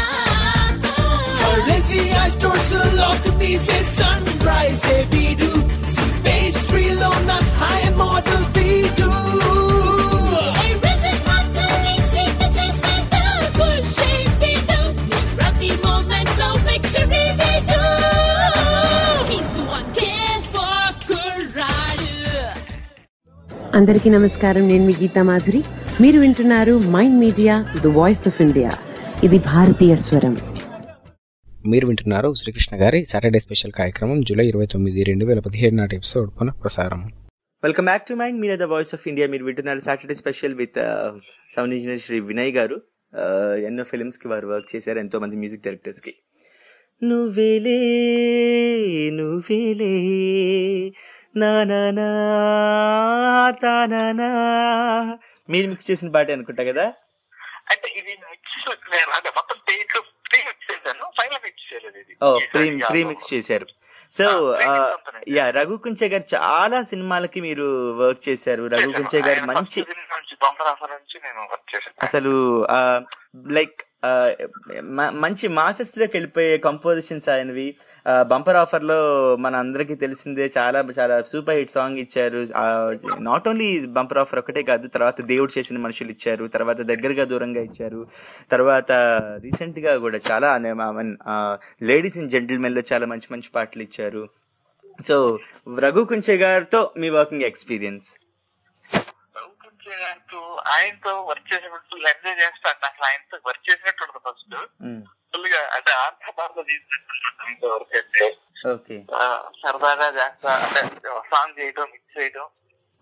[SPEAKER 18] లేజీ స్టోర్స్ లాక్ తీసే సన్ రైజ్ వీడు పేస్ట్రీలో నా హై మోడల్ వీడు
[SPEAKER 12] రిజిడ్ హార్ట్ని స్వీట్ చేసే ద పుష్ వీడు నీ ప్రతి మూమెంట్ లో విక్టరీ వీడు He's the one care for courage
[SPEAKER 19] అందరికీ నమస్కారం నేను మీ గీతా మాధురి మీరు వింటున్నారు mind media the voice of India ఇది భారతీయ స్వరం
[SPEAKER 1] మీరు వింటున్నారు శ్రీకృష్ణ గారి సాటర్డే స్పెషల్ కార్యక్రమం జూలై ఇరవై తొమ్మిది రెండు వేల పదిహేడు నాటి ఎపిసోడ్ పునః ప్రసారం
[SPEAKER 4] welcome back to mind media the voice of India మీరు వింటున్నారు Saturday special with sound engineer Shri Vinay గారు Uh, ఎన్నో ఫిల్మ్స్ కి వారు వర్క్ చేశారు ఎంతో మంది మ్యూజిక్ డైరెక్టర్స్ కి నువ్వేలే నువ్వేలే నా నా నా తానా మీరు మిక్స్ చేసిన పాట అనుకుంటా కదా
[SPEAKER 5] అంటే ఇది మిక్స్ నేను అంటే మొత్తం టేక్ ప్రీ మిక్స్ చేశాను ఫైనల్ మిక్స్ చేయలేదు ఇది
[SPEAKER 4] ఓ ప్రీ ప్రీ మిక్స్ చేశారు సో యా రఘు కుంచే గారు చాలా సినిమాలకి మీరు వర్క్ చేశారు రఘు కుంచే గారు
[SPEAKER 5] ఆయన
[SPEAKER 4] మంచి
[SPEAKER 5] first film నుంచి బంపర్ ఆఫర్ నుంచి నేను వర్క్ చేశాను
[SPEAKER 4] అసలు లైక్ మంచి మాసెస్ లోకి వెళ్ళిపోయే కంపోజిషన్స్ ఆయనవి బంపర్ ఆఫర్ లో మన అందరికీ తెలిసిందే చాలా చాలా సూపర్ హిట్ సాంగ్ ఇచ్చారు నాట్ ఓన్లీ బంపర్ ఆఫర్ ఒకటే కాదు తర్వాత దేవుడు చేసిన మనుషులు ఇచ్చారు తర్వాత దగ్గరగా దూరంగా ఇచ్చారు తర్వాత రీసెంట్ గా కూడా చాలా లేడీస్ ఇన్ జెంటిల్మెన్ లో చాలా మంచి మంచి పాటలు ఇచ్చారు సో రఘు కుంచే గారితో మీ వర్కింగ్ ఎక్స్పీరియన్స్
[SPEAKER 5] రఘుకుంచే గారితో ఆయనతో వర్క్ చేసినప్పుడు ఫుల్ ఎంజాయ్ చేస్తాను అసలు ఆయనతో వర్క్ చేసినట్టు ఉంటుంది ఫస్ట్ ఫుల్ గా అంటే ఆంధ్ర భారత తీసినట్టు వర్క్ చేస్తే
[SPEAKER 4] ఓకే
[SPEAKER 5] ఆ, సరదాగా చేస్తా అంటే సాంగ్ చేయటం మిక్స్ చేయటం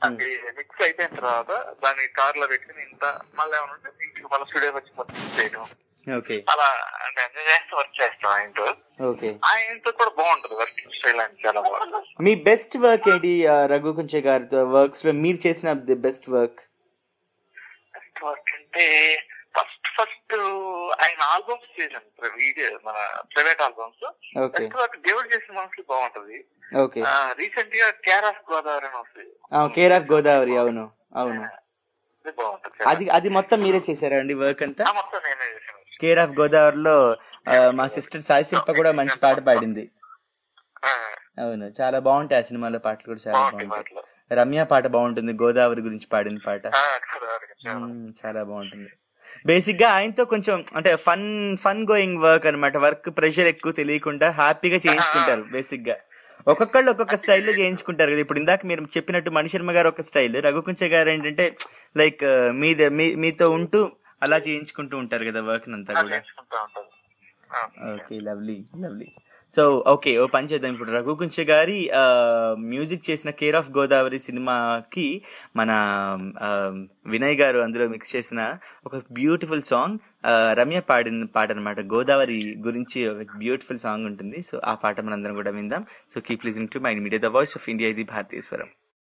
[SPEAKER 5] అది మిక్స్ అయిపోయిన తర్వాత దాన్ని కార్ లో పెట్టుకుని ఇంత మళ్ళీ ఏమైనా ఉంటే ఇంటికి మళ్ళీ స్టూడియో వచ్చి మొత్తం mix చేయడం
[SPEAKER 4] ఓకే
[SPEAKER 5] అలా అంటే ఎంజాయ్ చేస్తూ వర్క్ చేస్తాం ఆయనతో
[SPEAKER 4] ఓకే
[SPEAKER 5] ఆయనతో కూడా బాగుంటది వర్కింగ్ స్టైల్ అని చాలా బాగుంటుంది
[SPEAKER 4] మీ బెస్ట్ వర్క్ ఏంటి ఆ, రఘు కుంచే గారితో వర్క్స్ లో మీరు చేసిన the best work
[SPEAKER 5] best work అంటే ఫస్ట్ ఫస్ట్ ఆయన ఆల్బమ్స్ చేశాను వీడియో మన private albums
[SPEAKER 4] okay
[SPEAKER 5] best work దేవుడు చేసిన మనసులు బాగుంటది
[SPEAKER 4] ఓకే
[SPEAKER 5] రీసెంట్ గా కేర్ ఆఫ్ గోదావరి అని వస్తుంది
[SPEAKER 4] కేర్ ఆఫ్ గోదావరి అవును అవును
[SPEAKER 5] అది బాగుంటది
[SPEAKER 4] అది అది మొత్తం మీరే చేశారా అండి వర్క్ అంతా
[SPEAKER 5] ఆ మొత్తం నేనే చేశాను
[SPEAKER 4] కేర్ ఆఫ్ గోదావరిలో ఆ, మా సిస్టర్ సాయి శిల్ప కూడా మంచి పాట పాడింది అవును చాలా బాగుంటాయి ఆ సినిమాలో పాటలు కూడా చాలా బాగుంటాయి రమ్య పాట బాగుంటుంది గోదావరి గురించి పాడిన పాట మ్మ్, చాలా బాగుంటుంది బేసిక్ గా ఆయనతో కొంచెం అంటే ఫన్ ఫన్ గోయింగ్ వర్క్ అన్నమాట వర్క్ ప్రెషర్ ఎక్కువ తెలియకుండా హ్యాపీగా చేయించుకుంటారు బేసిక్ గా ఒక్కొక్కళ్ళు ఒక్కొక్క స్టైల్లో చేయించుకుంటారు కదా ఇప్పుడు ఇందాక మీరు చెప్పినట్టు మణిశర్మ గారు ఒక స్టైల్ రఘుకుంచ గారు ఏంటంటే లైక్ మీద మీ- మీతో ఉంటూ అలా చేయించుకుంటూ ఉంటారు కదా వర్క్ అంతా కూడా
[SPEAKER 5] చేసుకుంటా ఉంటాను
[SPEAKER 4] okay lovely lovely so okay ఓ పని చేద్దాం ఇప్పుడు రఘుకుంచ గారి ఆ, మ్యూజిక్ చేసిన కేర్ ఆఫ్ గోదావరి సినిమాకి మన ఆ, వినయ్ గారు అందులో మిక్స్ చేసిన ఒక బ్యూటిఫుల్ సాంగ్ ఆ, రమ్య పాడిన పాట అనమాట గోదావరి గురించి ఒక బ్యూటిఫుల్ సాంగ్ ఉంటుంది సో ఆ పాట మనందరం కూడా విందాం so keep listening to mind media the voice of India ఇది భారతీశ్వరం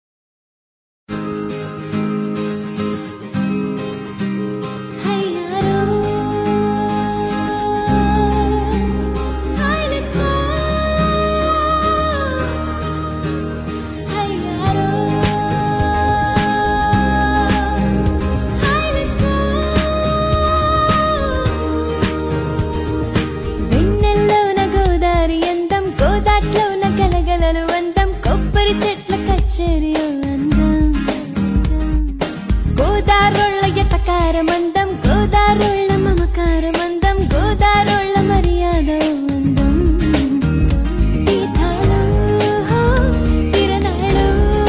[SPEAKER 12] వెన్నెల్లోన గోదారి అందం గోదాట్లోన గలగలలు అందం కొబ్బరి చెట్ల కచ్చేరి అందం గోదారోళ్ళ ఎటకారం అందం గోదారోళ్ళ మమకారం అందం గోదారోళ్ళ మర్యాద అందం తీర్థాలు తిరణాలు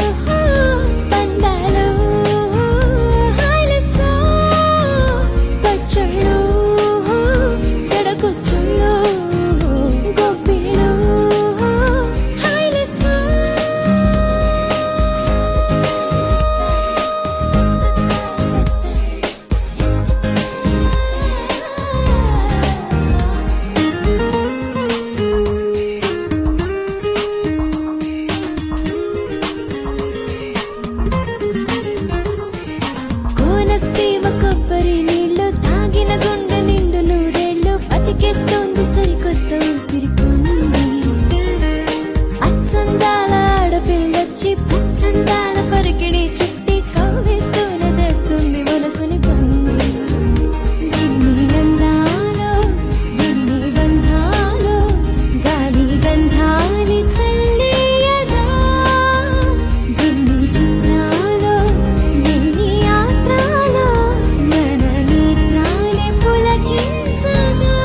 [SPEAKER 12] పందాలు హాయిలెస్సో పచ్చళ్ళు చెడకుచ్చుళ్ళు గొప్పిళ్ళు హాయిలెస్సో కోనసీమ కొబ్బరి నీళ్లు తాగిన గుండె నిండు నూరేళ్లు బతికేస్తోంది సరికొత్త ఊపిరి పొంది అచ్చందాల ఆడపిల్లొచ్చి పచ్చందాల పరికిడి చుట్టి కవ్విస్తూనే చేస్తుంది మనసుని పొంది ఎన్ని అందాలో ఎన్ని బంధాలో గాలి గంధాలి చల్లియదా ఎన్ని చిత్రాలో ఎన్ని యాత్రాలో మన నేత్రాలే పులకించగా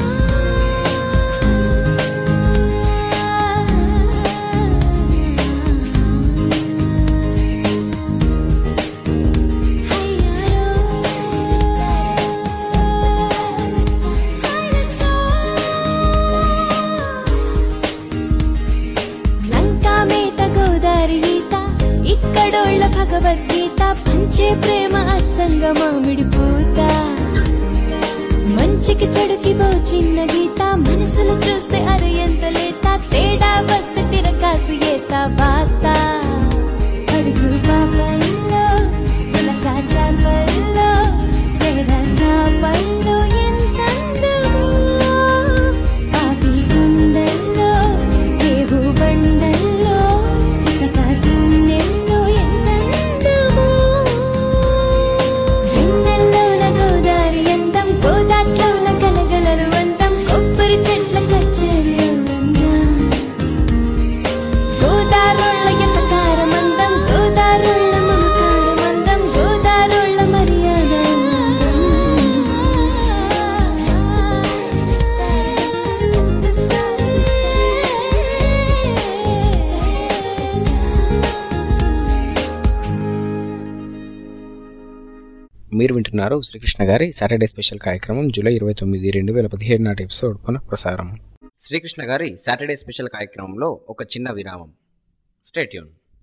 [SPEAKER 12] లంకా మేత గోదారి గీత ఇక్కడోళ్ళ భగవద్గీత పంచే ప్రేమ అచ్చంగా మామిడి పూత మంచికి చెడుకి బో చిన్న గీత మనసులు చూస్తే అరే ఎంత లేత తేడా వస్తే తిరకాసు ఏత బాత అడుచు పాపల్లో పులస చాపల్లో వేద చాపల్లో ఎంత అందమో పాపి గుండెల్లో రేగు బండల్లో ఇసక గిన్నెల్లో ఎంత అందమో వెన్నెల్లోన గోదారి అందం గోదాట్లోన గలగలలు అందం కొబ్బరి చెట్ల కచ్చేరి అందం గోదారోళ్ళ ఎటకారం అందం గోదారోళ్ళ మమకారం అందం గోదారోళ్ళ మర్యాద
[SPEAKER 1] మీరు వింటున్నారు శ్రీకృష్ణ గారి సాటర్డే స్పెషల్ కార్యక్రమం జూలై ఇరవై తొమ్మిది రెండు వేల పదిహేడు నాటి ఎపిసోడ్ పునః ప్రసారం శ్రీకృష్ణ గారి సాటర్డే స్పెషల్ కార్యక్రమంలో ఒక చిన్న విరామం స్టేట్యూన్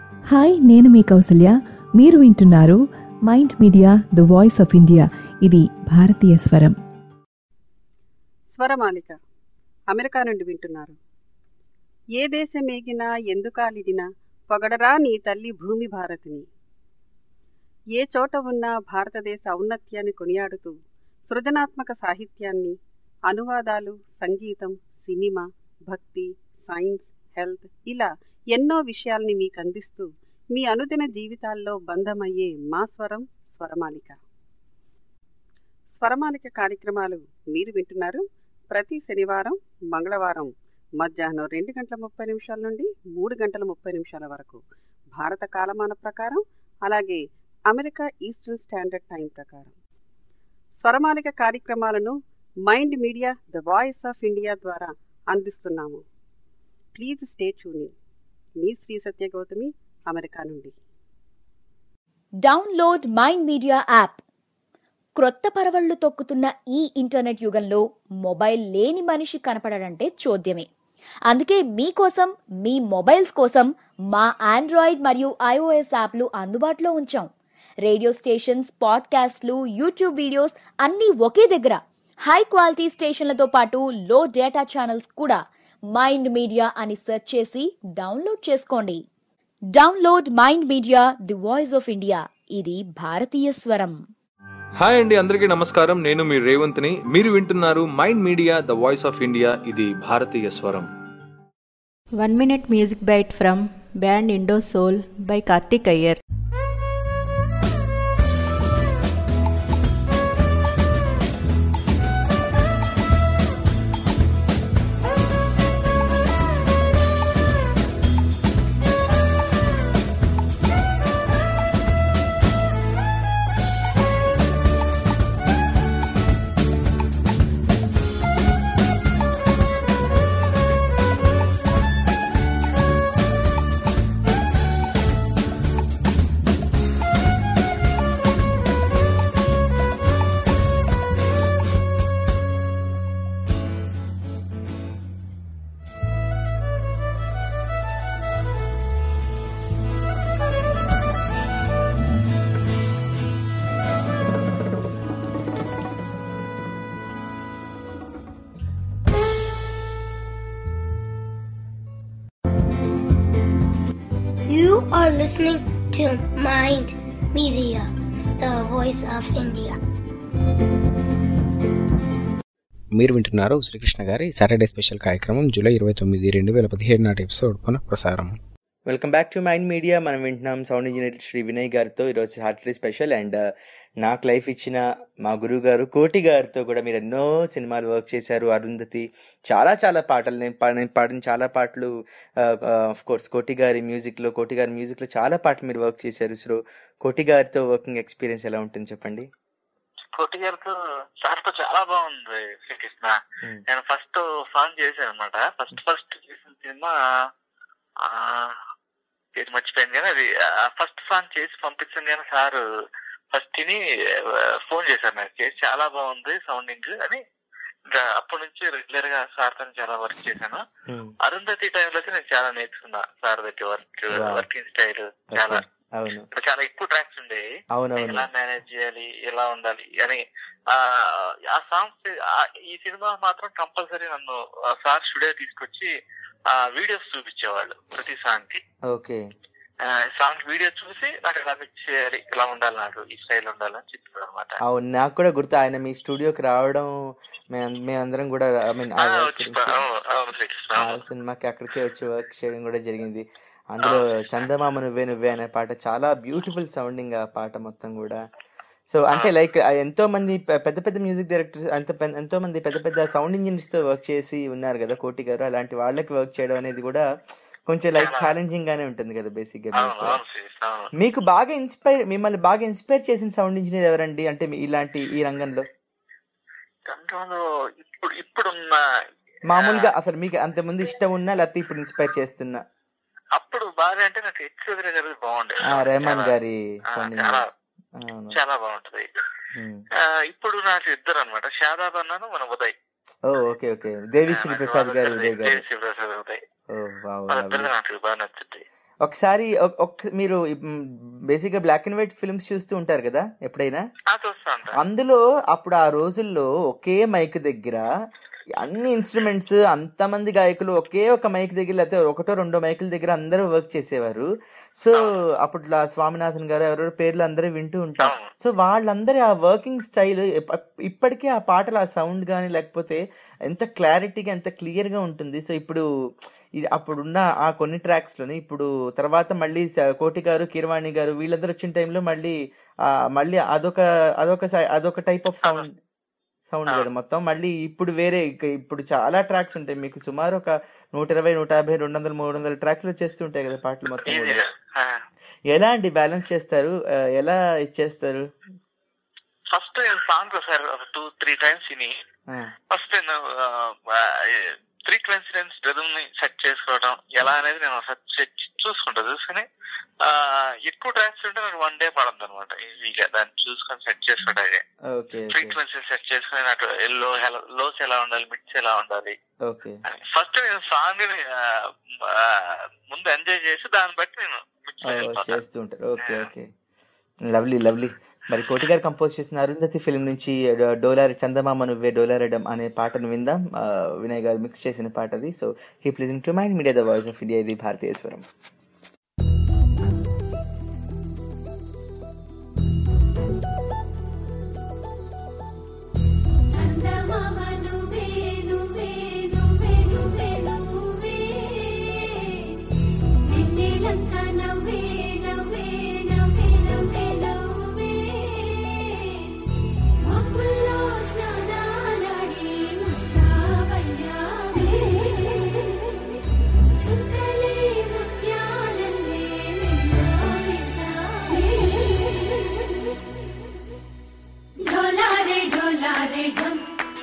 [SPEAKER 20] హాయ్ నేను మీ కౌసల్య మీరు వింటున్నారు mind media the voice of India ఇది భారతీయ స్వరం
[SPEAKER 21] స్వరమాలిక అమెరికా నుండి వింటున్నారు ఏ దేశమేగినా ఎందుకాలిదినా పొగడరా నీ తల్లి భూమి భారతిని ఏ చోట ఉన్నా భారతదేశ ఔన్నత్యాన్ని కొనియాడుతూ సృజనాత్మక సాహిత్యాన్ని అనువాదాలు సంగీతం సినిమా భక్తి సైన్స్ హెల్త్ ఇలా ఎన్నో విషయాల్ని మీకు అందిస్తూ మీ అనుదిన జీవితాల్లో బంధమయ్యే మా స్వరం స్వరమాలిక స్వరమాలిక కార్యక్రమాలు మీరు వింటున్నారు ప్రతి శనివారం మంగళవారం మధ్యాహ్నం రెండు గంటల ముప్పై నిమిషాల నుండి మూడు గంటల ముప్పై నిమిషాల వరకు భారత కాలమాన ప్రకారం అలాగే అమెరికా ఈస్టర్న్ స్టాండర్డ్ టైం ప్రకారం స్వరమాలిక కార్యక్రమాలను Mind media the voice of India ద్వారా అందిస్తున్నాము ప్లీజ్ స్టే ట్యూనింగ్ మీ శ్రీ సత్య గౌతమి అమెరికా నుండి
[SPEAKER 2] డౌన్లోడ్ మైండ్ మీడియా యాప్ క్రొత్త పరవళ్లు తొక్కుతున్న ఈ ఇంటర్నెట్ యుగంలో మొబైల్ లేని మనిషి కనపడడంటే చోద్యమే అందుకే మీకోసం మీ మొబైల్స్ కోసం మా ఆండ్రాయిడ్ మరియు ఐఓఎస్ యాప్లు అందుబాటులో ఉంచాం రేడియో స్టేషన్స్ పాడ్కాస్ట్లు యూట్యూబ్ వీడియోస్ అన్నీ ఒకే దగ్గర హై క్వాలిటీ స్టేషన్లతో పాటు లో డేటా ఛానల్స్ కూడా మైండ్ మీడియా అని సెర్చ్ చేసి డౌన్లోడ్ చేసుకోండి download Mind media the voice of India ఇది భారతీయ స్వరం
[SPEAKER 22] హాయ్ అండి అందరికీ నమస్కారం నేను మీ రేవంత్ని మీరు వింటున్నారు mind media the voice of India ఇది భారతీయ స్వరం
[SPEAKER 17] one minute music bite from band Indo soul by Karthik Iyer
[SPEAKER 9] You are listening to Mind Media, the voice of India.
[SPEAKER 1] మీరు వింటున్నారు శ్రీకృష్ణ గారి సాటర్డే స్పెషల్ కార్యక్రమం జూలై ఇరవై తొమ్మిది రెండు వేల పదిహేడు నాటి ఎపిసోడ్ పునః ప్రసారం
[SPEAKER 4] welcome back to mind Media మనం వింటున్నాం సౌండ్ ఇంజనీర్ శ్రీ వినయ్ గారితో ఈరోజు సాటర్డే స్పెషల్ అండ్ నాకు లైఫ్ ఇచ్చిన మా గురువు గారు కోటి గారితో కూడా మీరు ఎన్నో సినిమాలు వర్క్ చేశారు అరుంధతి చాలా చాలా పాటలు నేను పా- నేను పాడిన చాలా పాటలు ఆఫ్ కోర్స్ కోటి గారి మ్యూజిక్లో కోటి గారి మ్యూజిక్లో చాలా పాటలు మీరు వర్క్ చేశారు సో కోటి గారితో వర్కింగ్ ఎక్స్పీరియన్స్ ఎలా ఉంటుంది చెప్పండి
[SPEAKER 5] కోటి గారితో సార్తో చాలా బాగుంది శ్రీకృష్ణ నేను ఫస్ట్ సాంగ్ చేశాను అనమాట ఫస్ట్ ఫస్ట్ చేసిన సినిమా ఆ, పేరు మర్చిపోయాను కానీ అది ఫస్ట్ సాంగ్ చేసి పంపించాను కానీ సార్ ఫస్ట్ తిని ఫోన్ చేశారు నాకు చేసి చాలా బాగుంది సౌండింగ్ అని ఇంకా అప్పటి నుంచి రెగ్యులర్ గా సార్ తో చాలా వర్క్ చేశాను అరుంధతి టైంలో అయితే నేను చాలా నేర్చుకున్నా సార్ దగ్గర వర్క్
[SPEAKER 4] Wow.
[SPEAKER 5] వర్కింగ్ స్టైల్ చాలా
[SPEAKER 4] అవును
[SPEAKER 5] ఇప్పుడు చాలా ఎక్కువ ట్రాక్స్ ఉండేవి
[SPEAKER 4] అవునవును.
[SPEAKER 5] ఎలా మేనేజ్ చేయాలి ఎలా ఉండాలి అని ఆ ఆ సాంగ్స్ ఈ సినిమా మాత్రం కంపల్సరీ నన్ను ఆ సార్ స్టూడియో తీసుకొచ్చి ఆ వీడియోస్ చూపించేవాళ్ళు ప్రతి సాంగ్ కి
[SPEAKER 4] ఓకే
[SPEAKER 5] సాంగ్ వీడియో చూసి నాకు ఎలా మిక్స్ చేయాలి ఇలా ఉండాలి నాకు ఈ స్టైల్ ఉండాలని చెప్పారు అనమాట
[SPEAKER 4] అవును నాకు కూడా గుర్తు ఆయన మీ స్టూడియోకి రావడం మేము మేమందరం కూడా ఐ మీన్ ఆ work గురించి
[SPEAKER 5] అవును శ్రీకృష్ణ
[SPEAKER 4] ఆ సినిమాకి అక్కడికే వచ్చి వర్క్ చేయడం కూడా జరిగింది అందులో చందమామ నువ్వే నువ్వే అనే పాట చాలా బ్యూటిఫుల్ సౌండింగ్ ఆ పాట మొత్తం కూడా సో అంటే లైక్ ఎంతో మంది పె- పెద్ద పెద్ద మ్యూజిక్ డైరెక్టర్స్ అంత పె- ఎంతో మంది పెద్ద పెద్ద సౌండ్ ఇంజనీర్స్ తో వర్క్ చేసి ఉన్నారు కదా కోటి గారు అలాంటి వాళ్ళకి వర్క్ చేయడం అనేది కూడా కొంచెం లైక్ ఛాలెంజింగ్ గానే ఉంటుంది కదా బేసిక్ గా
[SPEAKER 5] అవును
[SPEAKER 4] మీకు
[SPEAKER 5] అవును శ్రీకృష్ణ అవును
[SPEAKER 4] మీకు బాగా ఇన్స్పైర్ మిమ్మల్ని బాగా ఇన్స్పైర్ చేసిన సౌండ్ ఇంజనీర్ ఎవరండి అంటే మీ ఇలాంటి ఈ రంగంలో
[SPEAKER 5] దాంట్లో ఇప్పుడు ఇప్పుడున్న
[SPEAKER 4] మామూలుగా అసలు మీకు అంత ముందు ఇష్టం ఉన్నా లేకపోతే ఇప్పుడు ఇన్స్పైర్ చేస్తున్నా
[SPEAKER 5] అప్పుడు బాగా అంటే నాకు ఎక్కువ గారి బాగుండేది
[SPEAKER 4] ఆ, రెహమాన్ గారి
[SPEAKER 5] ఆ,
[SPEAKER 4] sound
[SPEAKER 5] చాలా
[SPEAKER 4] engineer. అవును.
[SPEAKER 5] చాలా బాగుంటది
[SPEAKER 4] Hmm.
[SPEAKER 5] ఆ, ఇప్పుడు నాకు ఇద్దరు అనమాట షాదాబ్ అన్నాను మన ఉదయ్
[SPEAKER 4] ఓ ఓకే ఓకే దేవిశ్రీ ప్రసాద్ గారు ఉదయ్ గారు
[SPEAKER 5] శివప్రసాద్ ఉదయ్
[SPEAKER 4] ఓ వావ్
[SPEAKER 5] వాళ్ళిద్దరు నాకు బాగా నచ్చుతాయి
[SPEAKER 4] ఒకసారి ఒక- ఒక మీరు బేసిక్గా బ్లాక్ అండ్ వైట్ ఫిల్మ్స్ చూస్తూ ఉంటారు కదా ఎప్పుడైనా
[SPEAKER 5] ఆ చూస్తా ఉంటా
[SPEAKER 4] అందులో అప్పుడు ఆ రోజుల్లో ఒకే మైక్ దగ్గర అన్ని ఇన్స్ట్రుమెంట్స్ అంతమంది గాయకులు ఒకే ఒక మైక్ దగ్గర లేకపోతే ఒకటో రెండో మైకుల దగ్గర అందరూ వర్క్ చేసేవారు సో అప్పుడు ఆ స్వామినాథన్ గారు ఎవరెవరో పేర్లు అందరూ వింటూ ఉంటాం సో వాళ్ళందరి ఆ వర్కింగ్ స్టైల్ ఇప్పటికీ ఆ పాటలు ఆ సౌండ్ కానీ లేకపోతే ఎంత క్లారిటీగా ఎంత క్లియర్గా ఉంటుంది సో ఇప్పుడు ఇది అప్పుడున్న ఆ కొన్ని ట్రాక్స్లోని ఇప్పుడు తర్వాత మళ్ళీ స- కోటి గారు కీరవాణి గారు వీళ్ళందరూ వచ్చిన టైంలో మళ్ళీ ఆ, మళ్ళీ అదొక అదొక సై- అదొక టైప్ ఆఫ్ సౌండ్ సౌండ్ కదా మొత్తం మళ్ళీ ఇప్పుడు వేరే ఇక ఇప్పుడు చాలా ట్రాక్స్ ఉంటాయి మీకు సుమారు ఒక నూట ఇరవై నూట యాభై రెండు వందలు మూడు వందల ట్రాక్లు వచ్చేస్తుంటాయి కదా పాటలు మొత్తం కూడా
[SPEAKER 5] ఈజీగా
[SPEAKER 4] ఎలా అండి బ్యాలెన్స్ చేస్తారు ఆ, ఎలా ఇచ్చేస్తారు
[SPEAKER 5] ఫస్ట్ నేను song sir two three times విని
[SPEAKER 4] ఆ,
[SPEAKER 5] ఫస్ట్ నేను త్రీ కోఇన్సిడెన్స్ రిథమ్ ని సెట్ చేసుకోవడం ఎలా అనేది నేను సెట్ చూసుకుంటా చూసుకుని ఆ, ఎక్కువ ట్రాక్స్ ఉంటే నాకు వన్ డే పడద్దు అనమాట ఈజీగా దాన్ని చూసుకొని సెట్ చేసుకోవడం
[SPEAKER 4] ఓకే ఓకే
[SPEAKER 5] ఫ్రీక్వెన్సీ సెట్ చేసుకుని నాకు లో లోస్ ఎలా ఉండాలి మిడ్స్ ఎలా ఉండాలి
[SPEAKER 4] ఓకే
[SPEAKER 5] ఫస్ట్ నేను సాంగ్ ని ఆ, ఆ, ముందు ఎంజాయ్ చేసి దాన్ని బట్టి నేను mix
[SPEAKER 4] ఓ,
[SPEAKER 5] వెళ్ళిపోతాను.
[SPEAKER 4] చేస్తూ ఉంటారు ఓకే ఓకే లవ్లీ లవ్లీ మరి కోటి గారు కంపోజ్ చేసిన అరుంధతి ఫిల్మ్ నుంచి డ- డోలార్ చందమామ నువ్వే డోలారడం అనే పాటను విందాం ఆ, వినయ్ గారు మిక్స్ చేసిన పాట అది so keep listening to mind media the voice of India ఇది భారతీయ స్వరం
[SPEAKER 12] చందమామ నువ్వే నువ్వే నువ్వే నువ్వే నువ్వే వెన్నెలంతా నవ్వే నవ్వే నవ్వే నవ్వే నవ్వే మబ్బుల్లో స్నానాలాడి ముస్తాబయ్యావే చుక్కలే ముత్యాలల్లే నిన్నో వేసావే ढोलारे ढोलारे ढम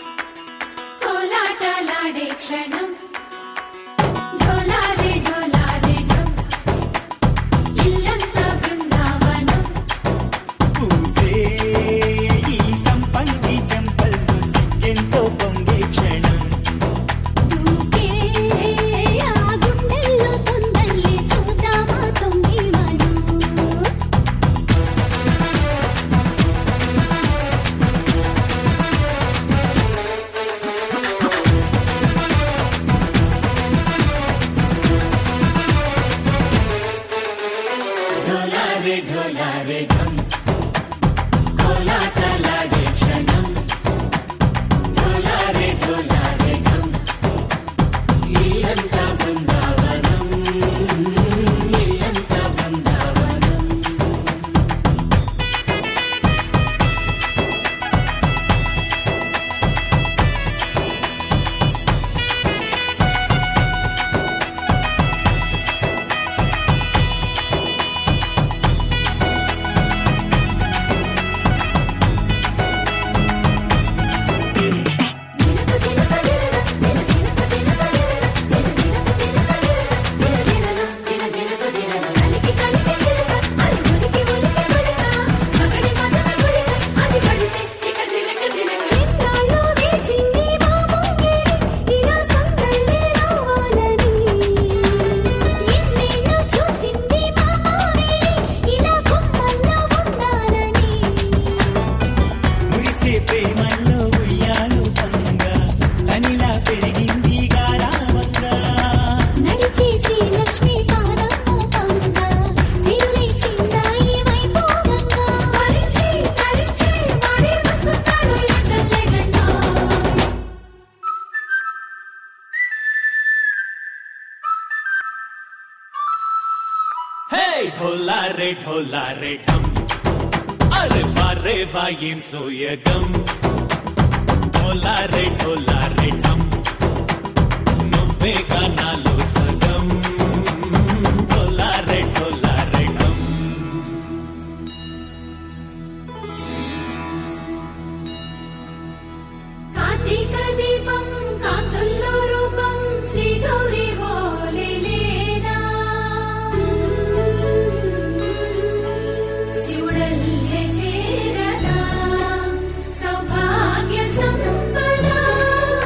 [SPEAKER 12] కోలాటలాడే క్షణం ఢోలారే ఢోలారే ఢమ్ ఇల్లంతా బృందావనం
[SPEAKER 18] పూసే ఈ సంపంగి చెంపల్లో సిగ్గెంతో పొంగే క్షణం
[SPEAKER 12] దూకే ఆ గుండెల్లో తొందల్లి చూద్దామా తొంగి మనం
[SPEAKER 18] ढोलारे ढोलारे ढम కోలాటలాడే క్షణం ढोलारे ढोलारे ढम ఇల్లంతా బృందావనం ఇల్లంతా బృందావనం మురిసే ప్రేమల్లో ఉయ్యాలు పంగా తనిలా పెరిగింది గారావంగా
[SPEAKER 12] నడిచేసి లక్ష్మీ పాదము పంగ సిరులై చిందాయి వైభోగంగా పరిచి పరిచి వాడి వస్తున్నాడు ఎండలే గంట
[SPEAKER 18] హే ఢోలా రే ఢోలా రే ఢమ్ అరే వా రే వా ఏం సోయగం ఢోలా రే ఢోలా రే ఢమ్ నువ్వే గానాలో సగం ఢోలా రే ఢోలా రే ఢమ్
[SPEAKER 12] కార్తీక దీపం కాంతుల్లో రూపం శ్రీ గౌరీ ఓలే లేదా శివుడల్లే చేరదా సౌభాగ్య సంపద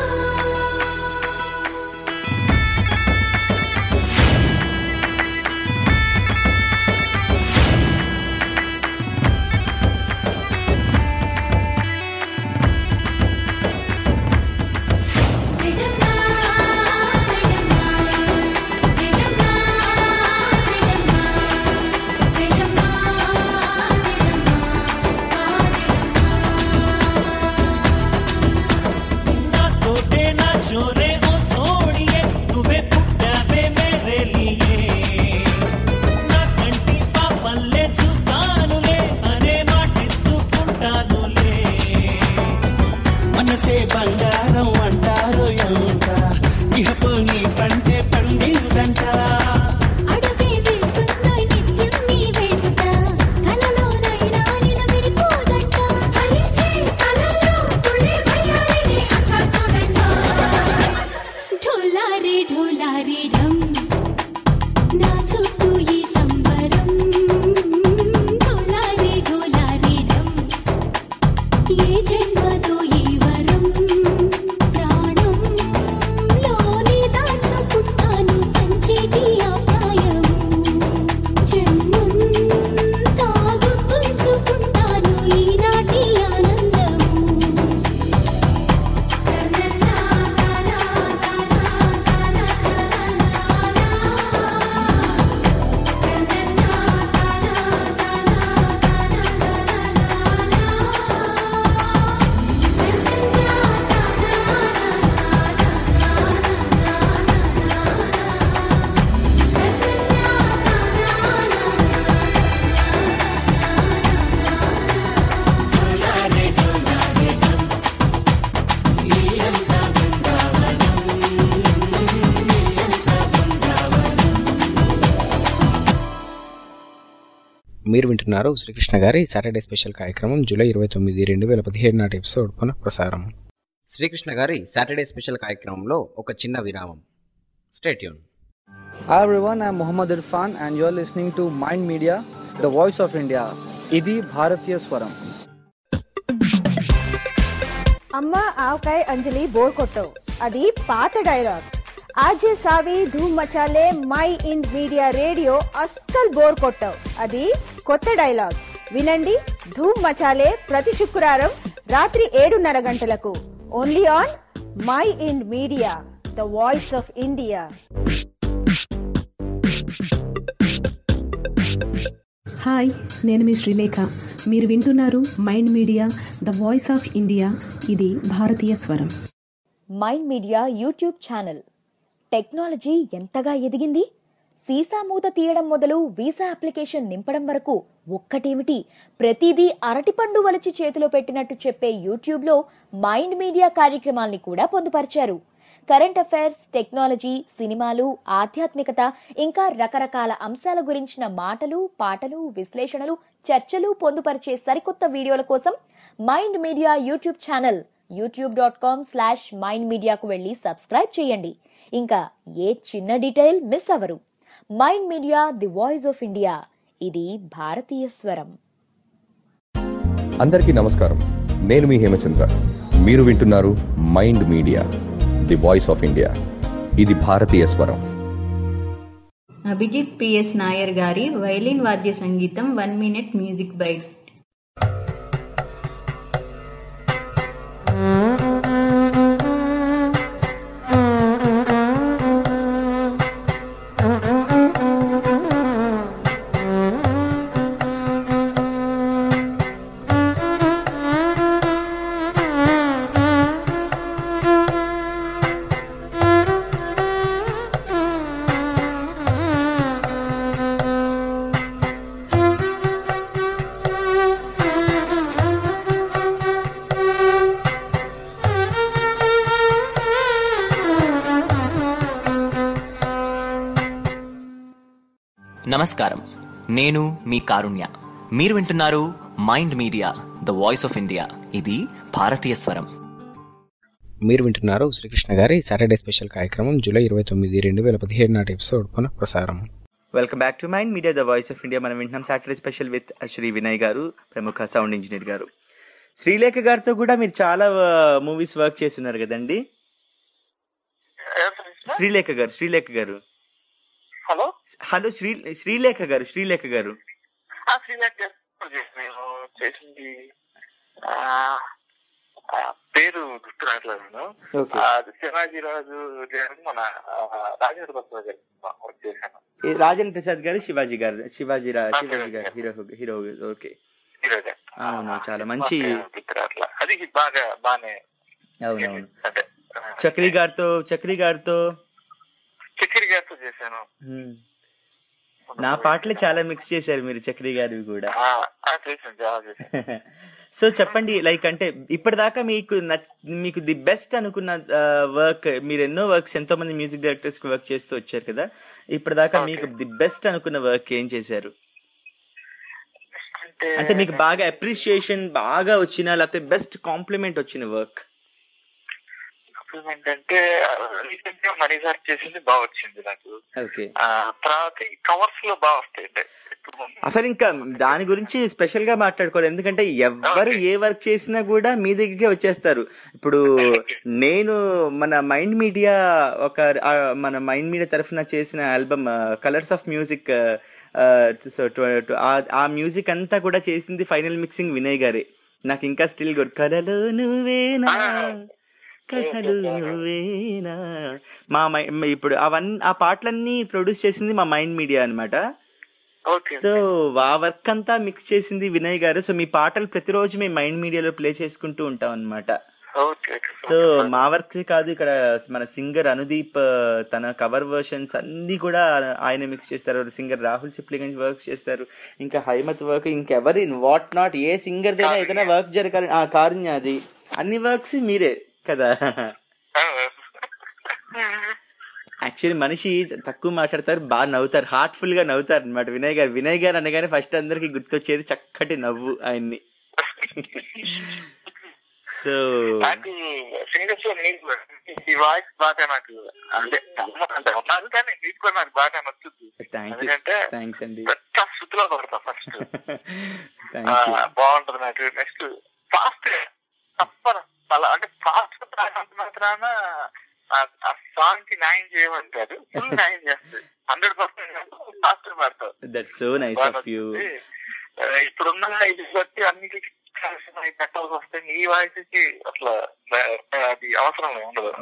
[SPEAKER 18] బంగారం అంటారు ఎంత ఇహపు నీ పంటే పండిందంట
[SPEAKER 12] అడుగే వేస్తుందో నిత్యం నీ వెంట కలలోనైనా నిలబడిపోదంట ఫలించే కలల్లో తుళ్ళే వయ్యారిని అంతా చూడంట ఢోలారే ఢోలారే ఢమ్ నా చుట్టూ ఈ సంబరం ఢోలారే ఢోలారే ఢమ్ ఏ జన్మదో ఈ వరం ప్రాణం లోనే దాచుకుంటాను పంచేటి అపాయము జన్మంతా గుర్తుంచుకుంటాను ఈనాటి ఆనందము
[SPEAKER 1] మీరు వింటున్నారు శ్రీకృష్ణ గారి సాటర్డే స్పెషల్ కార్యక్రమం జూలై ఇరవై తొమ్మిది రెండు వేల పదిహేడు నాటి ఎపిసోడ్ పునః ప్రసారం శ్రీకృష్ణ గారి సాటర్డే స్పెషల్ కార్యక్రమంలో ఒక చిన్న విరామం stay tuned
[SPEAKER 3] Hi everyone, I'm Muhammad Irfan and you're listening to Mind Media, the voice of India. ఇది భారతీయ స్వరం
[SPEAKER 7] అమ్మ ఆవకాయ అంజలి బోర్ కొట్టవు అది పాత డైలాగ్ ఆజే సావి ధూమ్ మచాలే మై ఇన్ మీడియా రేడియో అస్సలు బోర్ కొట్టవు అది కొత్త డైలాగ్ వినండి ధూమ్ మచాలే ప్రతి శుక్రవారం రాత్రి ఏడున్నర గంటలకు only on Mind Media the voice of India
[SPEAKER 23] hi నేను మీ శ్రీలేఖ మీరు వింటున్నారు mind media the voice of India ఇది భారతీయ స్వరం
[SPEAKER 2] Mind Media YouTube channel technology ఎంతగా ఎదిగింది సీసా మూత తీయడం మొదలు వీసా అప్లికేషన్ నింపడం వరకు ఒక్కటేమిటి ప్రతిదీ అరటిపండు వలచి చేతిలో పెట్టినట్టు చెప్పే యూట్యూబ్లో మైండ్ మీడియా కార్యక్రమాల్ని కూడా పొందుపరిచారు కరెంట్ అఫైర్స్ టెక్నాలజీ సినిమాలు ఆధ్యాత్మికత ఇంకా రకరకాల అంశాల గురించిన మాటలు పాటలు విశ్లేషణలు చర్చలు పొందుపరిచే సరికొత్త వీడియోల కోసం Mind Media YouTube channel YouTube dot com slash Mind మీడియాకు వెళ్ళి సబ్స్క్రైబ్ చేయండి ఇంకా ఏ చిన్న డీటెయిల్ మిస్ అవరు Mind media the voice of India ఇది భారతీయ స్వరం
[SPEAKER 8] అందరికీ నమస్కారం నేను మీ హేమచంద్ర మీరు వింటున్నారు mind media the voice of India ఇది భారతీయ స్వరం
[SPEAKER 10] అభిజిత్ పిఎస్ నాయర్ గారి వైలిన్ వాద్య సంగీతం వన్ మినిట్ మ్యూజిక్ బైట్
[SPEAKER 24] నమస్కారం నేను మీ కారుణ్య మీరు వింటున్నారు mind media the voice of India ఇది భారతీయ స్వరం
[SPEAKER 1] మీరు వింటున్నారు శ్రీకృష్ణ గారి సాటర్డే స్పెషల్ కార్యక్రమం జూలై ఇరవై తొమ్మిది రెండు వేల పదిహేడు నాటి ఎపిసోడ్ పునః ప్రసారం
[SPEAKER 4] welcome back to mind media the voice of India మనం వింటున్నాం Saturday special with Shri Vinay గారు ప్రముఖ సౌండ్ ఇంజనీర్ గారు శ్రీలేఖ గారితో కూడా మీరు చాలా మూవీస్ వర్క్ చేస్తున్నారు కదండి శ్రీలేఖ గారు శ్రీలేఖ గారు
[SPEAKER 5] హలో
[SPEAKER 4] హలో శ్రీ శ్రీలేఖ గారు శ్రీలేఖ గారు
[SPEAKER 5] ఆ శ్రీలేఖ గారు నేను చేసింది ఆ, ఆ, పేరు గుర్తు రావట్లేదు
[SPEAKER 4] Okay.
[SPEAKER 5] ఆ, అది శివాజీ రాజు గారు మన ఆ, రాజేంద్ర ప్రసాద్ గారు వర్క్ చేశాను
[SPEAKER 4] ఈ రాజేంద్ర ప్రసాద్ గారు శివాజీ గారు శివాజీ రా శివాజీ గారు హీరో హీరో ఓకే
[SPEAKER 5] హీరోగా
[SPEAKER 4] అవును చాలా మంచి
[SPEAKER 5] గుర్తు రావట్లా అది బాగా బానే
[SPEAKER 4] అవునవును
[SPEAKER 5] అంటే
[SPEAKER 4] చక్రి గారితో చక్రి గారితో
[SPEAKER 5] చక్కెర గారితో చేశాను
[SPEAKER 4] హ్మ్. నా పాటలు చాలా మిక్స్ చేశారు మీరు చక్రి గారివి కూడా
[SPEAKER 5] ఆ, ఆ, చేశాను చాలా చేశాను
[SPEAKER 4] సో చెప్పండి లైక్ అంటే ఇప్పటిదాకా మీకు న- మీకు ది బెస్ట్ అనుకున్న వర్క్ మీరు ఎన్నో వర్క్స్ ఎంతో మంది మ్యూజిక్ డైరెక్టర్స్ కి వర్క్ చేస్తూ వచ్చారు కదా ఇప్పటిదాకా మీకు ది బెస్ట్ అనుకున్న వర్క్ ఏం చేశారు అంటే మీకు బాగా అప్రిషియేషన్ బాగా వచ్చిన లేకపోతే బెస్ట్ కాంప్లిమెంట్ వచ్చిన వర్క్
[SPEAKER 5] కాంప్లిమెంట్ అంటే రీసెంట్ గా మనీ సార్ చేసింది బాగా వచ్చింది నాకు
[SPEAKER 4] ఓకే
[SPEAKER 5] ఆ, తర్వాత కవర్స్ లో బాగా వస్తాయి అంటే
[SPEAKER 4] అసలు ఇంకా దాని గురించి స్పెషల్ గా మాట్లాడుకోవాలి ఎందుకంటే ఎవరు ఏ వర్క్ చేసినా కూడా మీ దగ్గరికే వచ్చేస్తారు ఇప్పుడు నేను మన మైండ్ మీడియా ఒక ఆ, మన మైండ్ మీడియా తరఫున చేసిన album colours of music so ఆ మ్యూజిక్ అంతా కూడా చేసింది ఫైనల్ మిక్సింగ్ వినయ్ గారే నాకు ఇంకా స్టిల్ గుడ్ కలలు నువ్వేనా కథలు నువ్వేనా మా మై ఇప్పుడు అవన్నీ ఆ పాటలన్నీ ప్రొడ్యూస్ చేసింది మా మైండ్ మీడియా అన్నమాట సో ఆ వర్క్ అంతా మిక్స్ చేసింది వినయ్ గారు సో మీ పాటలు ప్రతిరోజు మేము మైండ్ మీడియాలో ప్లే చేసుకుంటూ ఉంటాం అనమాట
[SPEAKER 5] ఓకే
[SPEAKER 4] సో మా వర్క్ కాదు ఇక్కడ మన సింగర్ అనుదీప్ ఆ, తన కవర్ వర్షన్స్ అన్ని కూడా ఆయన మిక్స్ చేస్తారు సింగర్ రాహుల్ సిప్లిగంజ్ వర్క్ చేస్తారు ఇంకా హైమత్ వర్క్ ఇంకెవరి వాట్ నాట్ ఏ సింగర్ దైనా ఏదైనా వర్క్ జరగాలి ఆ కారుణ్య అది అన్ని వర్క్స్ మీరే కదా యాక్చువల్లీ మనిషి తక్కువ మాట్లాడతారు బాగా నవ్వుతారు హార్ట్ఫుల్ గా నవ్వుతారు అనమాట వినయ్ గారు వినయ్ గారు అనగానే ఫస్ట్ అందరికి గుర్తొచ్చేది చక్కటి నవ్వు ఆయన్ని సో
[SPEAKER 5] నాకు సింగర్స్ లో నీకు ఈ వాయిస్ బాగా నాకు అంటే అంటే ఉన్నారు కానీ నీకు కూడా నాకు బాగా నచ్చుతుంది
[SPEAKER 4] థ్యాంక్ యూ
[SPEAKER 5] ఎందుకంటే
[SPEAKER 4] థ్యాంక్స్ అండి
[SPEAKER 5] పెద్ద శృతిలో పడతా ఫస్ట్
[SPEAKER 4] థ్యాంక్ యూ
[SPEAKER 5] బాగుంటది నాకు నెక్స్ట్ ఫాస్ట్ తప్ప అలా అంటే ఫాస్ట్ మాత్రాన ఆ- ఆ సాంగ్ కి న్యాయం చేయమంటారు ఫుల్ న్యాయం చేస్తారు హండ్రెడ్ పర్సెంట్ ఫాస్ట్ పాడతారు
[SPEAKER 4] that's so nice of you
[SPEAKER 5] ఆ, ఇప్పుడున్న ఇది బట్టి అన్నిటికీ పెట్టాల్సి వస్తే నీ వాయిస్ కి అట్లా ఆ, అది అవసరం ఉండదు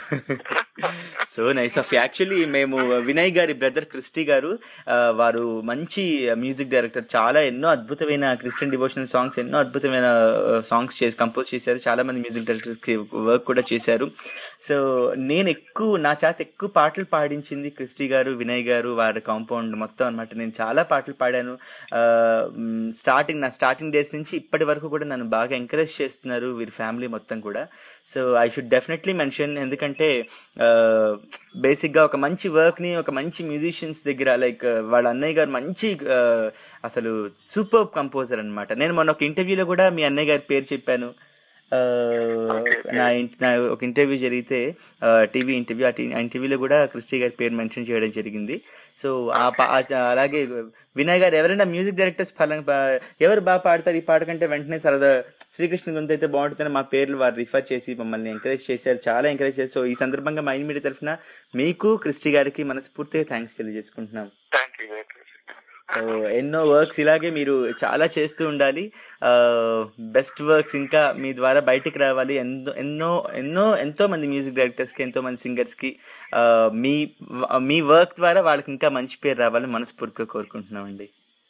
[SPEAKER 4] సో నైస్ ఆఫ్ యాక్చువల్లీ మేము వినయ్ గారి బ్రదర్ క్రిస్టి గారు ఆ, వారు మంచి మ్యూజిక్ డైరెక్టర్ చాలా ఎన్నో అద్భుతమైన క్రిస్టియన్ డివోషనల్ సాంగ్స్ ఎన్నో అద్భుతమైన సాంగ్స్ చేసి కంపోజ్ చేశారు చాలా మంది మ్యూజిక్ డైరెక్టర్స్ కి వర్క్ కూడా చేశారు సో నేను ఎక్కువ నా చేత ఎక్కువ పాటలు పాడించింది క్రిస్టి గారు వినయ్ గారు వారి కాంపౌండ్ మొత్తం అన్నమాట నేను చాలా పాటలు పాడాను స్టార్టింగ్ నా స్టార్టింగ్ డేస్ నుంచి ఇప్పటి వరకు కూడా నన్ను బాగా ఎంకరేజ్ చేస్తున్నారు వీరి ఫ్యామిలీ మొత్తం కూడా so I should definitely mention ఎందుకంటే బేసిక్గా ఒక మంచి వర్క్ని ఒక మంచి మ్యూజిషియన్స్ దగ్గర లైక్ వాళ్ళ అన్నయ్య గారు మంచి ఆ, అసలు సూపర్ కంపోజర్ అన్నమాట నేను మొన్న ఒక ఇంటర్వ్యూలో కూడా మీ అన్నయ్య గారి పేరు చెప్పాను ఆ, నా ఇంట- నా ఒక ఇంటర్వ్యూ జరిగితే టీవీ ఇంటర్వ్యూ ఆ టీ- ఆ ఇంటర్వ్యూలో కూడా క్రిస్టి గారి పేరు మెన్షన్ చేయడం జరిగింది సో ఆ పా- ఆ- అలాగే వినయ్ గారు ఎవరైనా మ్యూజిక్ డైరెక్టర్స్ ఫలం ప- ఎవరు బాగా పాడతారు ఈ పాట కంటే వెంటనే సరదా శ్రీకృష్ణ గొంతు అయితే బాగుంటుందని మా పేర్లు వారు రిఫర్ చేసి మమ్మల్ని ఎంకరేజ్ చేశారు చాలా ఎంకరేజ్ చేశారు సో ఈ సందర్భంగా మైండ్ మీడియా తరఫున మీకు క్రిస్టి గారికి మనస్ఫూర్తిగా థ్యాంక్స్ తెలియజేసుకుంటున్నాం
[SPEAKER 5] థ్యాంక్ యూ
[SPEAKER 4] సో ఎన్నో వర్క్స్ ఇలాగే మీరు చాలా చేస్తూ ఉండాలి బెస్ట్ వర్క్స్ ఇంకా మీ ద్వారా బయటికి రావాలి ఎన్నో ఎన్నో ఎన్నో ఎంతో మంది మ్యూజిక్ డైరెక్టర్స్కి ఎంతో మంది సింగర్స్కి మీ మీ వర్క్ ద్వారా వాళ్ళకి ఇంకా మంచి పేరు రావాలని మనస్ఫూర్తిగా కోరుకుంటున్నామండి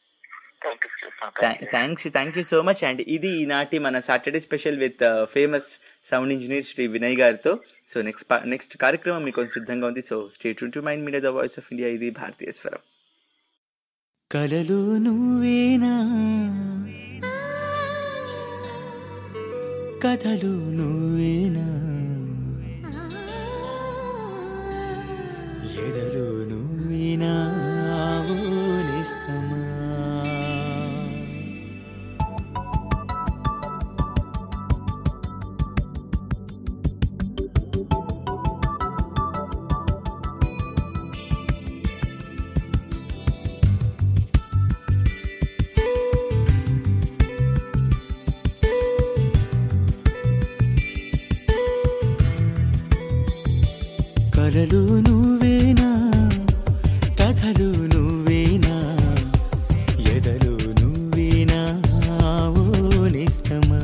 [SPEAKER 4] thanks thank you so much and ఇది ఈనాటి మన Saturday special with famous sound engineer Shri Vinay గారితో సో నెక్స్ట్ నెక్స్ట్ కార్యక్రమం మీకు సిద్ధంగా ఉంది so stay tuned to mind media the voice of India ఇది భారతీయ స్వరం
[SPEAKER 18] కలలు నువ్వేనా కథలు నువ్వేనా ఎదలు నువ్వేనా ఆవులిస్తమా కలలు నువ్వేనా కథలు నువ్వేనా ఎదలు నువ్వేనా ఓనిస్తమా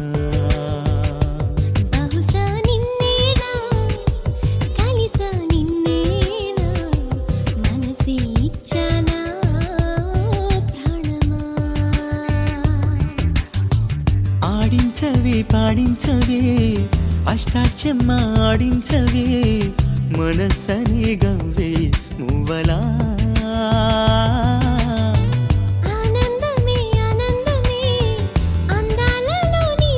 [SPEAKER 12] బహుశా నిన్నేనా కలిసా నిన్నేనా మనసి ఇచ్చానా ప్రాణమా
[SPEAKER 18] ఆడించవే పాడించవే అష్టాచమ్మ ఆడించవే మనసనే గవ్వే మువ్వలా
[SPEAKER 12] ఆనందమే ఆనందమే అందాలలో నీ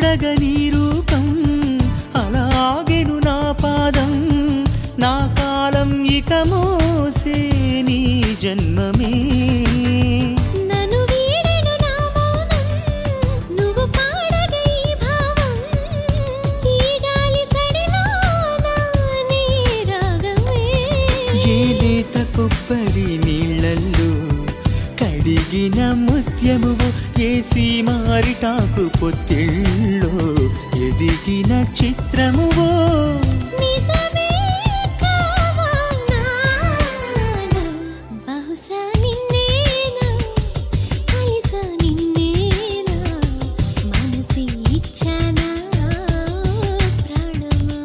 [SPEAKER 18] చూడగా నీ రూపం అలాగెను నా పాదం నా కాలం ఇక మోసే నీ జన్మమే
[SPEAKER 12] నన్ను వీడెను నా మౌనం నువ్వు పాడగా ఈ భావం ఈ గాలి సడిలోన నీ రాగమే
[SPEAKER 18] ఏ లేత కొబ్బరి నీళ్ళల్లో కడిగిన ముత్యమువు ఏ సీమారిటాకు పొత్తిళ్ళో ఎదిగిన చిత్రమువో
[SPEAKER 12] నిజమే కావాలా బహుశా నిన్నేనా కలిసా నిన్నేనా మనసి ఇచ్చానా ప్రాణమా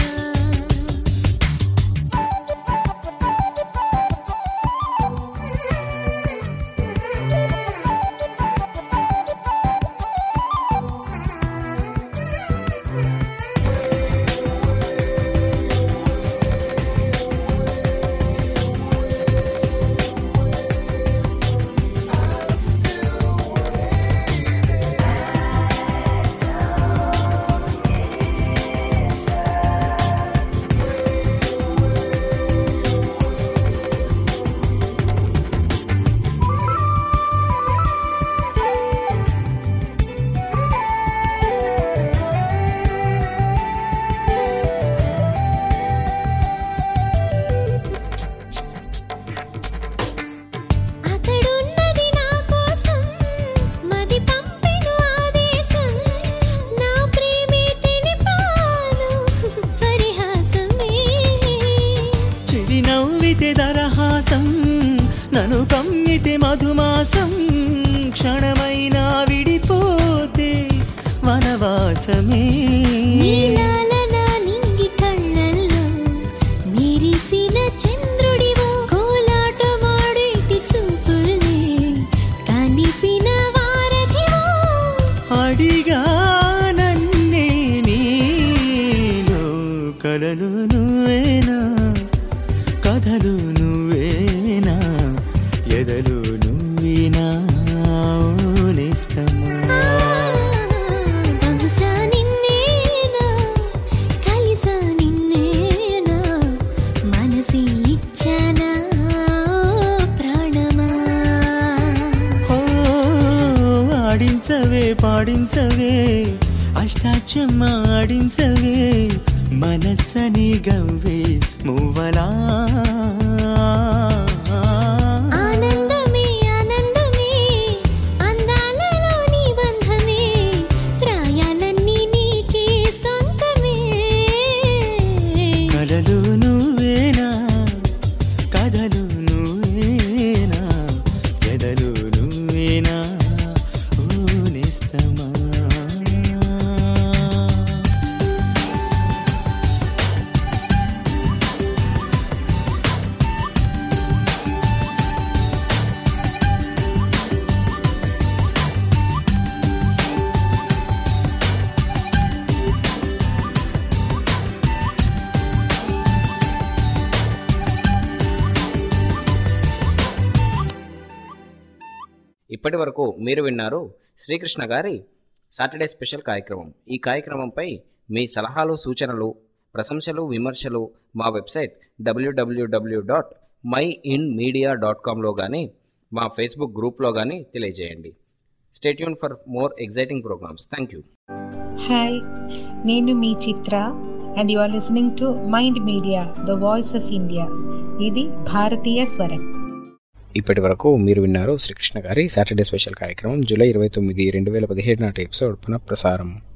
[SPEAKER 12] అతడున్నది నా కోసం మది పంపెను ఆదేశం నా ప్రేమే తెలిపాను పరిహాసమే
[SPEAKER 18] చెలి నవ్వితే దరహాసం నన్ను కమ్మితే మధుమాసం క్షణమైనా విడిపోతే వనవాసమే
[SPEAKER 12] నీలాల నా నింగి కళ్ళల్లో మెరిసిన చంద్రుడివో కోలాటమాడేటి చూపుల్ని కలిపిన వారధివో
[SPEAKER 18] అడిగా నన్నే నీలో కలలు నువ్వేనా కథలు నువ్వేనా ఎదలు నువ్వేనా నేస్తమా
[SPEAKER 12] బహుశా నిన్నేనా కలిసా నిన్నేనా మనసి ఇచ్చానా ప్రాణమా
[SPEAKER 18] ఓ ఆడించవే పాడించవే అష్టాచమ్మ ఆడించవే మనస్సని గవ్వే మువ్వలా
[SPEAKER 12] ఆనందమే ఆనందమే అందాలలో నీ బంధమే ప్రాయాలన్నీ నీకే సొంతమే
[SPEAKER 18] కలలు నువ్వేనా కథలు నువ్వేనా ఎదలు నువ్వేనా ఓ నేస్తమా
[SPEAKER 1] ఇప్పటి వరకు మీరు విన్నారు శ్రీకృష్ణ గారి సాటర్డే స్పెషల్ కార్యక్రమం ఈ కార్యక్రమంపై మీ సలహాలు సూచనలు ప్రశంసలు విమర్శలు మా website WWW dot Mind Media dot కామ్లో కానీ మా ఫేస్బుక్ గ్రూప్లో కానీ తెలియజేయండి stay tuned for more exciting programmes thank you
[SPEAKER 6] hi నేను మీ Chitra and you are listening to mind media the voice of India ఇది భారతీయ స్వరం
[SPEAKER 1] ఇప్పటి వరకు మీరు విన్నారు శ్రీకృష్ణ గారి సాటర్డే స్పెషల్ కార్యక్రమం జూలై ఇరవై తొమ్మిది రెండు వేల పదిహేడు నాటి ఎపిసోడ్ పునఃప్రసారం